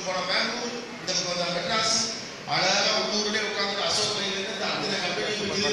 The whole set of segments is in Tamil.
போன பெங்களூர் இந்த பக்கம் வந்தா மெட்ராஸ் அழகா உள்ளூர்லயே உட்கார்ந்து அசோக் லைன்ல இருந்து அத்தனை கம்பெனி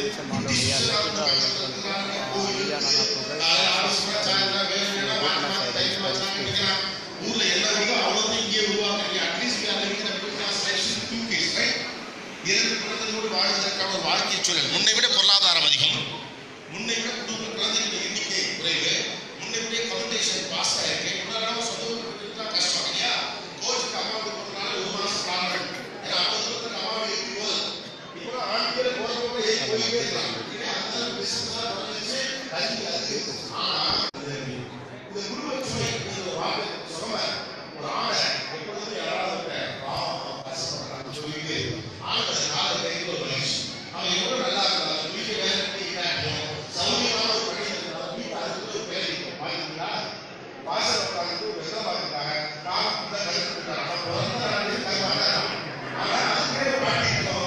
ஊர்ல என்ன வருதோ அவ்வளவு இங்கே உருவாக்குறீங்க at least we are living in a middle class lifestyle in two case, right? இரண்டு குழந்தைகளோடு வாழ்வதற்கான ஒரு வாழ்க்கை சூழல் முன்னை விட பொருளாதாரம் அதிகம் முன்னை விட குடும்ப குழந்தைகளின் எண்ணிக்கை குறைவு முன்னை விட கவுண்டேஷன் பாஸ் ஆயிருக்கு முன்னாடி சொந்த ஊருக்கு போயிட்டு கஷ்டம் இல்லையா கோச்சுக்கு அம்மா வீட்டுக்கு போறதுனால ஒரு மாசம் பிளான் ஏன்னா ஐம்பது தூரத்துக்கு அம்மா வீட்டுக்கு போகுது இப்போ ஆண் பேர் போற போக ஏறி போயிட்டே இருக்கலாம் ஏன்னா அந்த பிசினஸ் தான் வந்துச்சு கல்வி அது ஆனா இந்த குடும்ப சுமை இந்த ஒரு வார்த்தை சொன்ன ஒரு ஆணை எப்பொழுதும் யாராவது பாவம் கஷ்டப்படுறாங்க சொல்லிட்டு ஆண்களை காலை கையில் ஒரு மனுஷன் அவன் எவ்வளவு நல்லா இருந்தாலும் வீட்டு வேலை இல்லாட்டும் சௌரியமான ஒரு பணி இருந்தாலும் வீட்டு அதுக்கு ஒரு வேலை இருக்கும் பாத்தீங்களா வாசல் உட்காந்து வெள்ள பார்த்துட்டாங்க நான் இந்த கருத்து விட்டாங்க அவன் பிறந்த நாள் தருவாங்க ஆனா அதுக்கே மாட்டிக்கிறோம்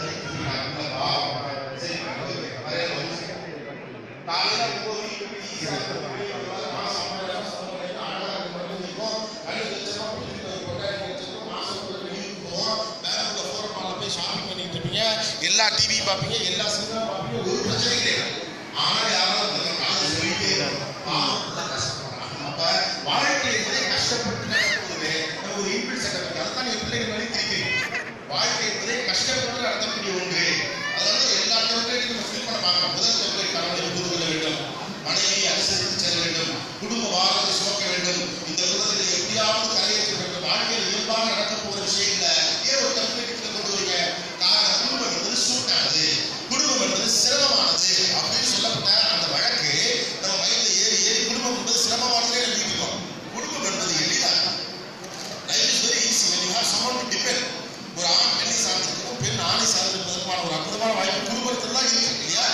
காலையில ஒன்பது மணிக்கு போய் ஈஸியா மாசம் ஐம்பதாயிரம் சம்பளம் ஆடாத மட்டும் இருக்கும் ரெண்டு லட்சமா பிடிச்சிட்டு ஒரு கொண்டாடி லட்சம் மாசம் ஒரு வெளியூர் போவோம் பேங்க்ல போற மால போய் ஷாப்பிங் பண்ணிட்டு இருப்பீங்க எல்லா டிவி பார்ப்பீங்க எல்லா சினிமா பார்ப்பீங்க ஒரு பிரச்சனை கிடையாது ஆனா யாராவது இந்த காலத்தை சொல்லிட்டே இருக்கணும். பாவம், இப்படிதான் கஷ்டப்படுறாங்க. அப்ப வாழ்க்கை என்பதை கஷ்டப்பட்டு நடக்கும்போது நம்ம ஒரு இன்பில் செட்டப் அதுதான் என் பிள்ளைகள் வழி திரிக்கிறீங்க வாழ்க்கை என்பதை கஷ்டப்பட்டு நடத்தக்கூடிய ஒன்று அதனால எல்லா தொழிலையும் நம்ம ஃபில் பண்ண பார்க்கலாம் முதல் தொழிலை கணவனை புரிந்து கொள்ள வேண்டும் மனைவியை அனுசரித்து செல்ல வேண்டும் குடும்ப வாழ்க்கை சுமக்க வேண்டும் இந்த உலகத்தில் எப்படியாவது கரையேற்ற வேண்டும் வாழ்க்கையில் இயல்பாக நடக்க போகிற விஷயங்கள ஏன் ஒரு கம்யூனிட்டில கொண்டு வரீங்க காரணம் குடும்பம் என்பது சூட்டானது குடும்பம் என்பது சிரமமானது அப்படின்னு சொல்லப்பட்ட அந்த வழக்கு நம்ம மைண்ட்ல ஏறி ஏறி குடும்பம் என்பது சிரமமானதே எழுதிக்கிறோம் குடும்பம் என்பது எளிதானது life is very easy when you have someone to depend ஒரு ஆண் பெண்ணை சார்ந்திருக்கும் பெண் ஆணை சார்ந்திருப்பதற்கான ஒரு அற்புதமான வாய்ப்பு குடும்பத்தில் தான் இருக்கு இல்லையா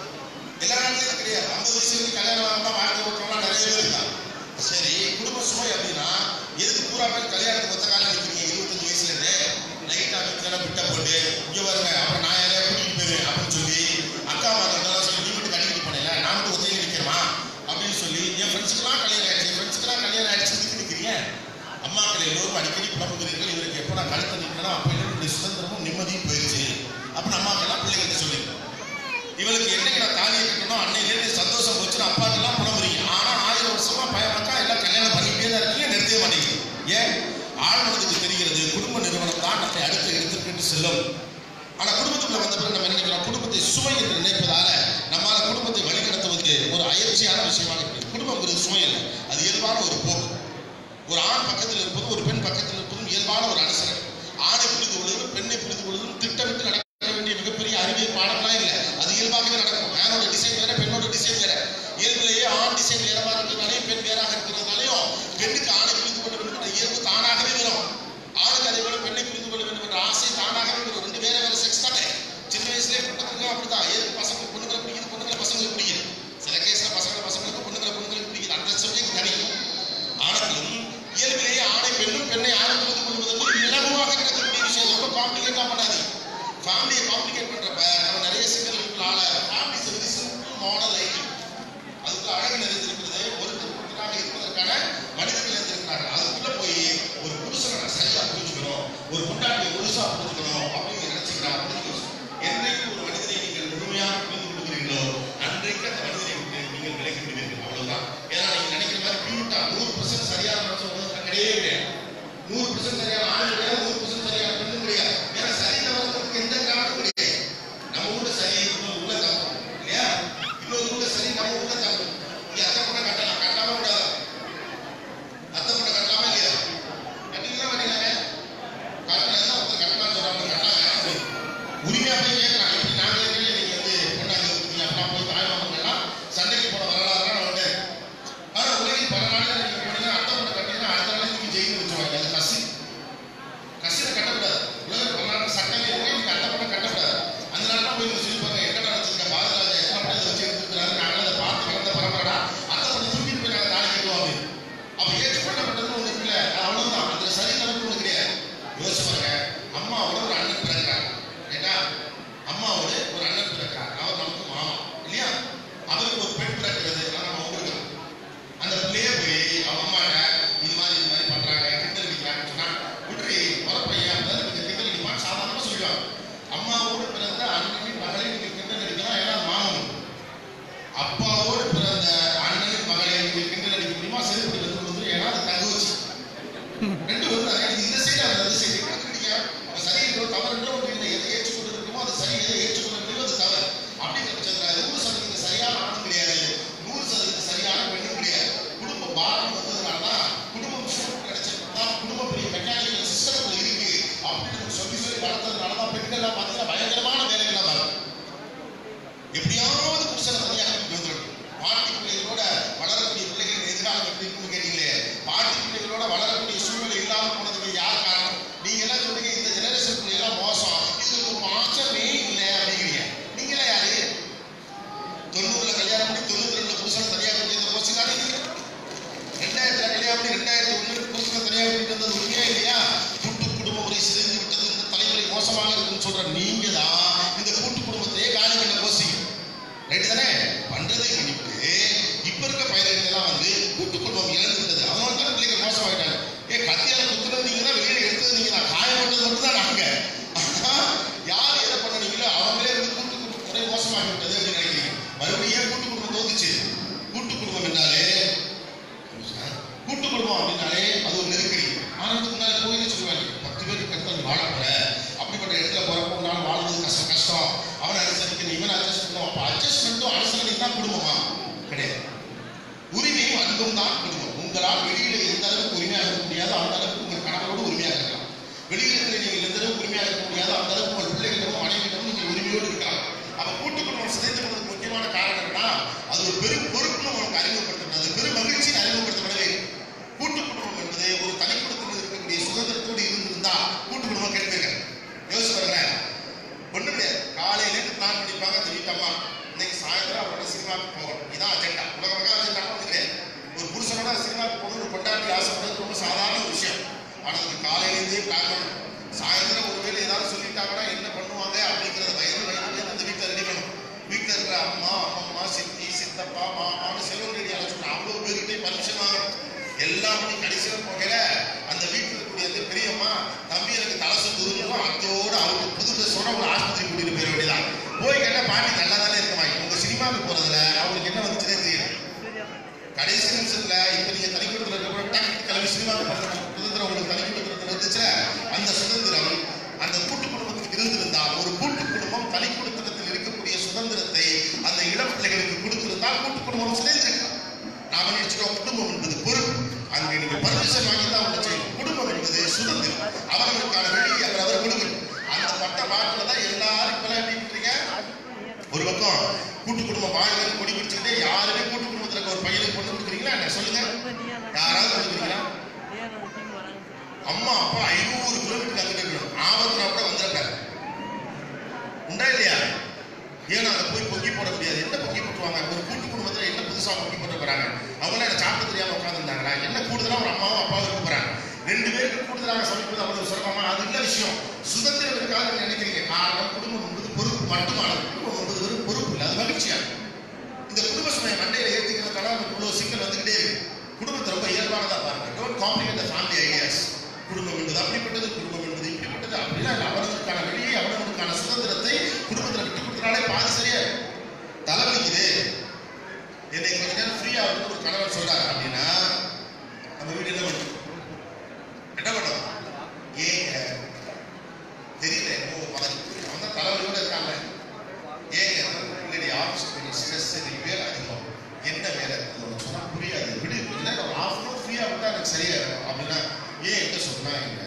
எல்லா நாட்டிலும் கிடையாது ஐம்பது வயசு வரைக்கும் கல்யாணம் ஆகாம வாழ்க்கை ஓட்டுறவங்க நிறைய பேர் இருக்காங்க சரி குடும்ப சுமை அப்படின்னா எதுக்கு பூரா பேர் கல்யாணத்துக்கு ஒத்த காலம் நிற்கிறீங்க இருபத்தஞ்சு வயசுல இருந்தே லைட்டா வீட்டுல விட்ட போட்டு இங்க வருங்க அப்புறம் நான் யாரையா கூட்டிட்டு போயிருவேன் அப்படின்னு சொல்லி அக்கா மகள் சொல்லி நீ மட்டும் கட்டிட்டு போனேன் நான் மட்டும் ஒத்தையே நிற்கிறமா அப்படின்னு சொல்லி என் ஃப்ரெண்ட்ஸுக்கெல்லாம் கல்யாணம் ஆயிடுச்சு என் ஃப்ரெண்ட்ஸுக்கெல்லாம் கல்யாணம் ஆயிடுச்சு இதுக்கு நிற்கிறீங்க அம்மாக்கள் எல்லோரும் அடிக்கடி புலம்புகிறீர்கள் இவருக்கு எப்போ நான் கழுத்தை நிற்கணும் அப்போ என்னுடைய சுதந்திரமும் நிம்மதியும் போயிடுச்சு அப்படின்னு அம்மாக்கெல்லாம் பிள்ளைகிட்ட சொல்லி இவளுக்கு என்னைக்கு நான் தாலியை கட்டணும் அன்னையிலேருந்து சந்தோஷம் போச்சுன்னு அப்பாக்கெல்லாம் புலம்புறீங்க ஆனா ஆயிரம் வருஷமா பையன் மக்கா எல்லாம் கல்யாணம் பண்ணிக்கிட்டே தான் இருக்கீங்க நிறுத்தவே மாட்டேங்குது ஏன் ஆழ்மனதுக்கு தெரிகிறது குடும்ப நிறுவனம் தான் நம்மை அடுத்த இடத்திற்கு செல்லும் ஆனா குடும்பத்துக்குள்ள வந்த பிறகு நம்ம என்ன நினைக்கிறோம் குடும்பத்தை சுமை என்று நினைப்பதால நம்மால குடும்பத்தை வழிநடத்துவதற்கு ஒரு அயற்சியான விஷயமாக இருக்கு குடும்பம் சுமை இல்லை அது இயல்பான ஒரு போக்கு ஒரு ஆண் பக்கத்தில் இருப்பதும் ஒரு பெண் பக்கத்தில் இருப்பதும் இயல்பான ஒரு அனுசரணை ஆணை புரிந்து கொள்வதும் பெண்ணை புரிந்து கொள்வதும் திட்டமிட்டு நடக்க வேண்டிய மிகப்பெரிய அறிவியல் பாடம்லாம் இல்லை அது இயல்பாகவே நடக்கும் மேனோட டிசைன் வேற பெண்ணோட டிசைன் வேற இயல்பிலேயே ஆண் டிசைன் வேறமாக இருக்கிறதுனாலையும் பெண் வேறாக இருக்கிறதுனாலையும் பெண்ணுக்கு ஆணை புரிந்து கொள்ள வேண்டும் என்ற இயல்பு தானாகவே வரும் ஆணுக்கு அதே போல பெண்ணை புரிந்து கொள்ள வேண்டும் என்ற ஆசை தானாகவே வரும் ரெண்டு வேற வேற செக்ஸ் தானே சின்ன வயசுலேயே பொண்ணுங்க அப்படிதான் ஏது பசங்க பொண்ணுங்களை பிடிக்குது பொண்ணுங்களை பசங்களுக்கு பிடிக்குது சில கேஸ்ல பசங்களை பசங்களுக்கு பொண்ணுங்களை பொண்ணுங்களுக்கு பிடிக்குது அந்த சப்ஜெக்ட் தனி ஆனாலும் இயல்பிலேயே ஆணை பெண்ணும் பெண்ணை ஆணை புரிந்து கொள்வதற்கு இலகுவாக கிடக்கக்கூடிய விஷயம் ரொம்ப காம்ப்ளிகேட்டா பண்ணாது ஃபேமிலியை காம்ப்ளிகேட் பண்றப்ப நம்ம நிறைய சிக்கல்களுக்கு ஆள family very simple model idea அதுக்குள்ள அழகு நிறைந்திருக்கிறது ஒருத்தர் ஒருத்தராக இருப்பதற்கான மனிதர்கள் நிறைந்திருக்கிறார்கள் அதுக்குள்ள போய் ஒரு புருஷனை நான் சரியா புரிஞ்சுக்கணும் ஒரு பொண்டாட்டியை முழுசா புரிஞ்சுக்கணும் அப்படின்னு நினைச்சுக்கிறார் என்னைக்கு ஒரு மனிதனை நீங்கள் முழுமையாக புரிந்து கொள்கிறீர்களோ அன்றைக்கு அந்த மனிதனை விட்டு நீங்கள் விலகி விடுவீர்கள் அவ்வளவுதான் ஏன்னா நீங்க நினைக்கிற மாதிரி பியூட்டா நூறு பர்சன்ட் சரியான மனுஷன் உலகத்துல கிடையவே கிடையாது நூறு பர்சன்ட் சரியான ஆண் கிடையாது நூறு பர்சன்ட் சரியான பெண்ணும் கிடையாது ஏன்னா சரி தவறுக்கு எந்த காரணமும் கிடையாது நம்ம ஊர்ல சரி இன்னொரு ஊர்ல தப்பு இல்லையா இன்னொரு ஊர்ல சரி நம்ம ஊர்ல தப்பு இங்க அத்தை பொண்ணை கட்டலாம் கட்டாம கூடாது அத்தை பொண்ணை கட்டலாமா இல்லையா கட்டிக்கலாம் வேண்டியதானே கட்டலாம் ஒருத்தர் கட்டலாம் சொல்றாங்க கட்டலாம் உரிமையா போய் கேட்கலாம் இப்படி நாங்களே கேள்வி நீங்க வந்து பொண்ணாங்க இருக்கீங்க அப்பா போய் தாய்மாமங்கள்லாம் சண்டைக்கு போன வரலாறு நான் வந்து ஆனா உலகில் பல நாடுகள் நீங்க போனீங்கன்னா அத்தை பொண்ணை கட்டினா அடுத்த நாளே நீங்க ஜெயிலுக்கு வச்சுருவாங்க அது கசி வச்சுக்கோ அம்மாவோடு பிறந்த அண்ணனின் மகளை நீங்கள் கிண்டல் அடிக்கலாம் ஏன்னா அது மாமன் அப்பாவோடு பிறந்த அண்ணனின் மகளை நீங்கள் கிண்டல் அடிக்க முடியுமா செருப்படி வந்து வந்து ஏன்னா அது தங்கச்சி ரெண்டு வந்து எனக்கு இந்த சைடு அது அந்த சைடு கண்டுபிடிங்க அப்ப சரி என்றோ தவறு என்றோ ஒன்று இல்லை எதை ஏற்றுக்கொண்டு இருக்குமோ அது சரி எதை ஏற்றுக்கொண்டு இருக்கோ அது தவறு அப்படிங்கிற பட்சத்தில் நூறு சதவீதம் சரியான ஆணும் கிடையாது நூறு சதவீதம் சரியான பெண்ணும் கிடையாது குடும்ப பாரம் வந்ததுனால தான் குடும்பம் சூழல் கிடைச்சதுனால தான் குடும்பம் பெரிய மெக்கானிக்கல் சிஸ்டத்தில் இருக்கு அப்படின்னு நம்ம சொல்லி சொல்லி வளர்த்ததுனால தான் பெண்கள் எல்லாம் பார்த்தீங்கன்னா பயங்கரமான வேலைகள்லாம் வரும் எப்படியாவது புருஷனை தனியாக கூட்டிட்டு வந்துடணும் பாட்டி பிள்ளைகளோட வளரக்கூடிய பிள்ளைகளின் எதிர்காலம் எப்படி இருக்குன்னு கேட்டீங்களே பாட்டி பிள்ளைகளோட வளரக்கூடிய சூழ்நிலை இல்லாம போனதுக்கு யார் காரணம் நீங்க எல்லாம் சொல்றீங்க இந்த ஜெனரேஷன் பிள்ளைகள் மோசம் இதுக்கு மாற்றமே இல்லை அப்படிங்கிறீங்க நீங்களே யாரு தொண்ணூறுல கல்யாணம் பண்ணி தொண்ணூத்தி ரெண்டுல புருஷன் தனியாக கூட்டிட்டு போச்சு காட்டுங்க ரெண்டாயிரத்துல கல்யாணம் பண்ணி ரெண்டாயிரத்தி ஒண்ணு புருஷன் தனியாக கூட்டிட்டு வந்தது உண்மையா இல்லையா கூட்டு குடும்ப முறை சிதைந்து விட்டது இந்த தலைமுறை மோசமாக இருக்குன்னு சொல்ற நீங்க தான் இந்த கூட்டு குடும்பத்தையே காலி பண்ண போசீங்க ரைட் தானே பண்றதை பண்ணிவிட்டு இப்ப இருக்க பயிர்கள் எல்லாம் வந்து கூட்டு குடும்பம் இழந்து விட்டது அதனால தான் பிள்ளைகள் மோசமாயிட்டாங்க ஏ கத்தியால குத்துறது நீங்க தான் வெளியே எடுத்தது நீங்க தான் காயப்பட்டது மட்டும் தான் நாங்க ஆனா, யார் எதை பண்ணீங்களோ அவங்களே வந்து கூட்டு குடும்ப முறை மோசமாகி விட்டது அப்படின்னு நினைக்கிறீங்க மறுபடியும் ஏன் கூட்டு குடும்பம் தோத்துச்சு கூட்டு குடும்பம் என்றாலே கூட்டு குடும்பம் அப்படின்னாலே அது ஒரு நெருக்கடி ஆனதுக்கு முன்னாடி கோயிலே சொல்லுவாங்க பத்து பேருக்கு கருத்து வாழ போற அப்படிப்பட்ட இடத்துல போறப்போ உன்னால வாழ்றது கஷ்டம் கஷ்டம் அவனை அனுசரிக்கணும் இவன் அட்ஜஸ்ட் பண்ணும் அப்ப அட்ஜஸ்ட்மெண்ட்டும் அனுசரணையும் தான் குடும்பமா கிடையாது உரிமையும் அன்பும் தான் குடும்பம் உங்களால் வெளியில எந்த அளவுக்கு உரிமையாக இருக்க முடியாதோ அந்த அளவுக்கு உங்கள் கணவரோடு உரிமையாக இருக்கலாம் வெளியில இருக்கிற நீங்கள் எந்த அளவுக்கு உரிமையாக இருக்க முடியாதோ அந்த அளவுக்கு உங்கள் பிள்ளைகளிடமும் மனைவியிடமும் நீங்கள் உரிமையோடு இருக்கலாம் அப்ப கூட்டு குடும்பம் சிதைந்து போனதுக்கு முக்கியமான காரணம் என்னன்னா அது ஒரு பெரும் பொறுப்புன்னு உங்களுக்கு அறிமுகப்படுத்தப்படாது பெரும் மகிழ்ச்சியை அறிமுகப்படுத்தப்படவே இல்லை. கூட்டு குடும்பம் என்பது ஒரு தனி குடும்பத்தில் இருக்கக்கூடிய சுதந்திரத்தோடு இருந்திருந்தா கூட்டு குடும்பம் கேட்பீங்க யோசிச்சு பாருங்க ஒண்ணு கிடையாது காலையில இருந்து பிளான் பண்ணிப்பாங்க அந்த வீட்டம்மா இன்னைக்கு சாயந்தரம் அவரோட சினிமாவுக்கு போகணும் இதான் அஜெண்டா உலக உலக அஜெண்டா ஒண்ணு கிடையாது ஒரு புருஷனோட சினிமாவுக்கு போகணும் ஒரு கொண்டாட்டி ஆசைப்படுறது ரொம்ப சாதாரண ஒரு விஷயம் ஆனா அது காலையில இருந்தே பிளான் பண்ணணும் சாயந்தரம் ஒருவேளை ஏதாவது சொல்லிட்டாங்கன்னா என்ன பண்ணுவாங்க அப்படிங்கறத வயது வயது அந்த வீட்டுல ரெடி பண்ணணும் வீட்டுல இருக்கிற அம்மா அம்மா சித்தி சித்தப்பா மாமான்னு செல்வம் ரெடி ஆலோசனை அவ்வளவு பேருக்கிட்டே பர்மிஷன் வாங்கணும் எல்லாம் பண்ணி கடைசியில போகல அந்த வீட்டுல இருக்கக்கூடிய அந்த பெரியம்மா தம்பி எனக்கு தலை சுத்துருவோம் அதோட அவருக்கு புது ட்ரெஸ்ஸோட ஒரு ஆஸ்பத்திரி கூட்டிட்டு போயிட வேண்டியதான் போய் கேட்டா பாட்டி நல்லா தானே இருக்குமா உங்க சினிமாவுக்கு போறதுல அவங்களுக்கு என்ன வந்துச்சுன்னே தெரியல கடைசி நிமிஷத்துல இப்ப நீங்க தனிக்குடத்துல இருக்கிற டக்கு கிளம்பி சினிமாவுக்கு போற சுதந்திரம் உங்களுக்கு தனிக்குடத்துல இருந்துச்சுல அந்த சுதந்திரம் அந்த கூட்டு குடும்பத்துக்கு இருந்திருந்தால் ஒரு கூட்டு குடும்பம் தனி குடும்பத்தில் இருக்கக்கூடிய சுதந்திரத்தை அந்த இளம் பிள்ளைகளுக்கு கொடுத்திருந்தால் கூட்டு குடும்பம் சிதைந்திருக்கலாம் நாம நினைச்சிட்டோம் குடும்பம் என்பது பொறுப்பு அங்கே நீங்க பர்மிஷன் வாங்கி தான் ஒன்று செய்யணும் குடும்பம் என்பது சுதந்திரம் அவர்களுக்கான வெளியே அவர் அவர் கொடுக்கணும் அந்த பட்ட மாட்டில் தான் எல்லாரும் இப்ப எப்படி பண்றீங்க ஒரு பக்கம் கூட்டு குடும்பம் வாழ்க்கை கொடி பிடிச்சுக்கிட்டே யாருமே கூட்டு குடும்பத்துல இருக்க ஒரு பையனுக்கு பொண்ணு கொடுக்குறீங்களா என்ன சொல்லுங்க யாராவது கொடுக்குறீங்களா அம்மா அப்பா ஐநூறு கிலோமீட்டர் அங்கிட்டு இருக்கணும் ஆபத்துனா கூட வந்துடக்கூடாது உண்டா இல்லையா ஏன் அங்க போய் பொங்கி போட முடியாது என்ன பொங்கி போட்டுவாங்க ஒரு கூட்டு குடும்பத்துல என்ன புதுசா பொங்கி போட்டு போறாங்க அவங்களாம் என்ன சாப்பிட தெரியாம உட்காந்துருந்தாங்களா என்ன கூடுதலா ஒரு அம்மாவும் அப்பாவும் இருக்க போறாங்க ரெண்டு பேருக்கு கூடுதலாக சமைப்பது அவ்வளவு சிரமமா அது இல்ல விஷயம் சுதந்திரம் இருக்காது நீங்க நினைக்கிறீங்க காரணம் குடும்பம் என்பது பொறுப்பு மட்டுமானது குடும்பம் என்பது வெறும் பொறுப்பு இல்லை அது மகிழ்ச்சியா இந்த குடும்ப சுமையை மண்டையில ஏத்திக்கிறதுனால நமக்கு இவ்வளவு சிக்கல் வந்துகிட்டே இருக்கு குடும்பத்தை ரொம்ப இயல்பானதா பாருங்க don't complicate the family ideas குடும்பம் என்பது அப்படிப்பட்டது குடும்பம் என்பது இப்படிப்பட்டது அப்படின்னா இல்ல. அவனவனுக்கான வெளியே அவனவனுக்கான சுதந்திரத்தை குடும்பத்துல விட்டு கொடுத்தனாலே பாதி சரியா இருக்கும். தலைவலிக்குது என்னை கொஞ்ச நேரம் ஃப்ரீயா இருக்கு ஒரு கணவன் சொல்றாரு அப்படின்னா நம்ம வீடு என்ன பண்ணும் என்ன பண்ணும் ஏங்க தெரியல என்னமோ மகன் அவன் தான் தலைவலியோட இருக்காங்க ஏங்க இல்லடி ஆஃபீஸ் கொஞ்சம் ஸ்ட்ரெஸ் இன்னைக்கு வேலை அதிகம் என்ன வேலை அது உனக்கு சொன்னா புரியாது விடு கொஞ்ச நேரம் ஒரு ஹாஃப் அன் அவர் ஃப்ரீயா விட்டா எனக்கு சரியா இருக்கும் அப்படின்னா ஏன் என்கிட்ட சொன்னா என்ன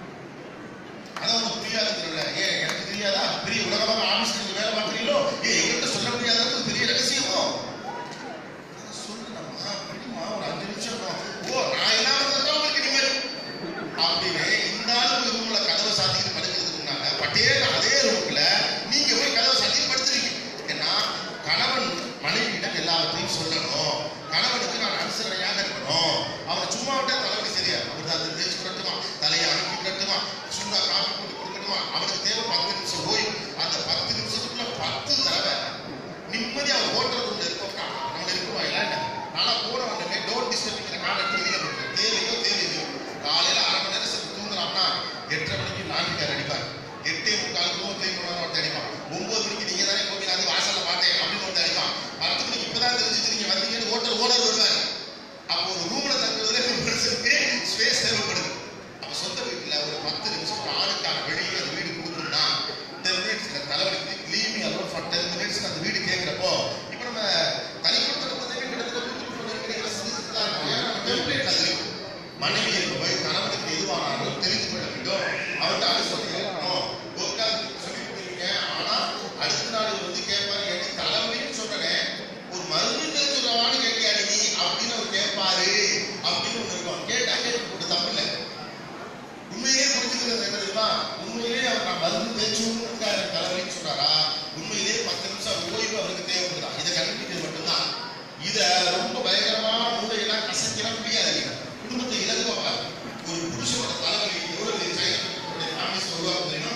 அதான் உனக்கு புரியாதுங்கிறல ஏன் எனக்கு தெரியாதா பெரிய உலகமாக ஆஃபீஸ் நீங்க வேலை பார்க்குறீங்களோ ஏன் எங்கள்கிட்ட சொல்ல முடியாதது பெரிய ரகசியமோ சொல்லுங்கம்மா விடுமா ஒரு அஞ்சு நிமிஷம் இருக்கும். ஓ நான் எல்லாம் வந்தா உங்களுக்கு நிம்மதி அப்படின்னு இந்த ஆளு ரூம்ல கதவை சாத்திட்டு படுக்கிறதுக்கு முன்னால பட்டேல் அதே ரூம்ல நீங்க போய் கதவை சாத்திட்டு படுத்துறீங்க ஏன்னா கணவன் மனைவியிடம் எல்லாத்தையும் சொல்லணும் கணவனுக்கு நான் அனுசரணையாக இருக்கணும் அவனை சும்மா விட்டா தலைவலி சரியா அவர் அதை தேய்ச்சி விடட்டுமா தலையை அனுப்பி விடட்டுமா சூடா காஃபி போட்டு கொடுக்கணுமா அவனுக்கு தேவை பத்து நிமிஷம் போய் அந்த பத்து நிமிஷத்துக்குள்ள பத்து தடவை நிம்மதியா அவன் ஹோட்டல் ரூம்ல இருக்கோம்னா நம்ம இருக்குமா இல்ல நானா போன உடனே டோர் டிஸ்டர்பிங் காலை எடுத்து வெளியே போட்டேன் தேவையோ தேவையோ காலையில அரை மணி நேரம் செத்து தூங்குறான்னா எட்டரை மணிக்கு நான்கு அடிப்பார் எட்டு எட்டே முக்காலுக்கு ஒரு ட்ரெயின் பண்ண ஒருத்தன் அடிப்பான் ஒன்பது மணிக்கு நீங்க தானே கோவில் வந்து வாசல்ல பார்த்தேன் அப்படின்னு ஒருத்தன் அடிப்பான் பத்து மணிக்கு இப்பதான் தெரிஞ்சுட்டு நீங்க வந்தீங்கன்னு ஹோட்டல் ஓனர் வருவார் அப்போ ஒரு ரூம்ல தங்குறதுல ஒரு மனுஷனுக்கு ஸ்பேஸ் தேவைப்படுது அப்ப சொந்த வீட்டுல ஒரு பத்து நிமிஷம் ஒரு ஆளுக்கான வெளி அந்த வீடு கொடுக்கணும்னா டென் மினிட்ஸ் தலைவலிக்கு leave me alone for ten minutes அந்த வீடு கேட்கிறப்போ இப்போ நம்ம தனி கொடுத்த கிட்டத்தட்ட வீட்டுக்கு செஞ்சுட்டு தான் இருக்கோம் ஏன்னா நம்ம டெம்ப்ளேட் அது இருக்கு மனைவி என்பவை கணவனுக்கு எதுவானாலும் தெரிந்து கொள்ள வேண்டும் அவர்கிட்ட அனுசரணை இருக்கணும் ஒருக்கால் சொல்லி கொடுத்துருக்கீங்க ஆனா அடுத்த நாள் இவர் வந்து கேட்பாரு எனக்கு தலைவலின்னு சொன்னேன் ஒரு மருந்து தெரிஞ்சுக்கிறவான்னு கேட்டியா நீ அப்படின்னு அவர் கேட்பாரு அப்படின்னு ஒண்ணு இருக்கும் கேட்டா கேட்டு போட்டு தப்பு இல்லை உண்மையிலே புரிஞ்சுக்கிறது என்ன தெரியுமா உண்மையிலே அவர் நான் மருந்து தேய்ச்சுங்கிறதுக்காக எனக்கு தலைவலின்னு சொன்னாரா உண்மையிலே பத்து நிமிஷம் ஓய்வு அவருக்கு தேவைப்படுதா இதை கண்டுபிடிக்கிறது மட்டும்தான் இத ரொம்ப பயங்கரமான மூளையெல்லாம் கசக்கிற முடியாது குடும்பத்தை இலகுவாக ஒரு புருஷனோட தலைவலி எவ்வளவு பெரிய சைனத்துடைய ஃபேமிலிஸ் உருவாக்கும் தெரியுமா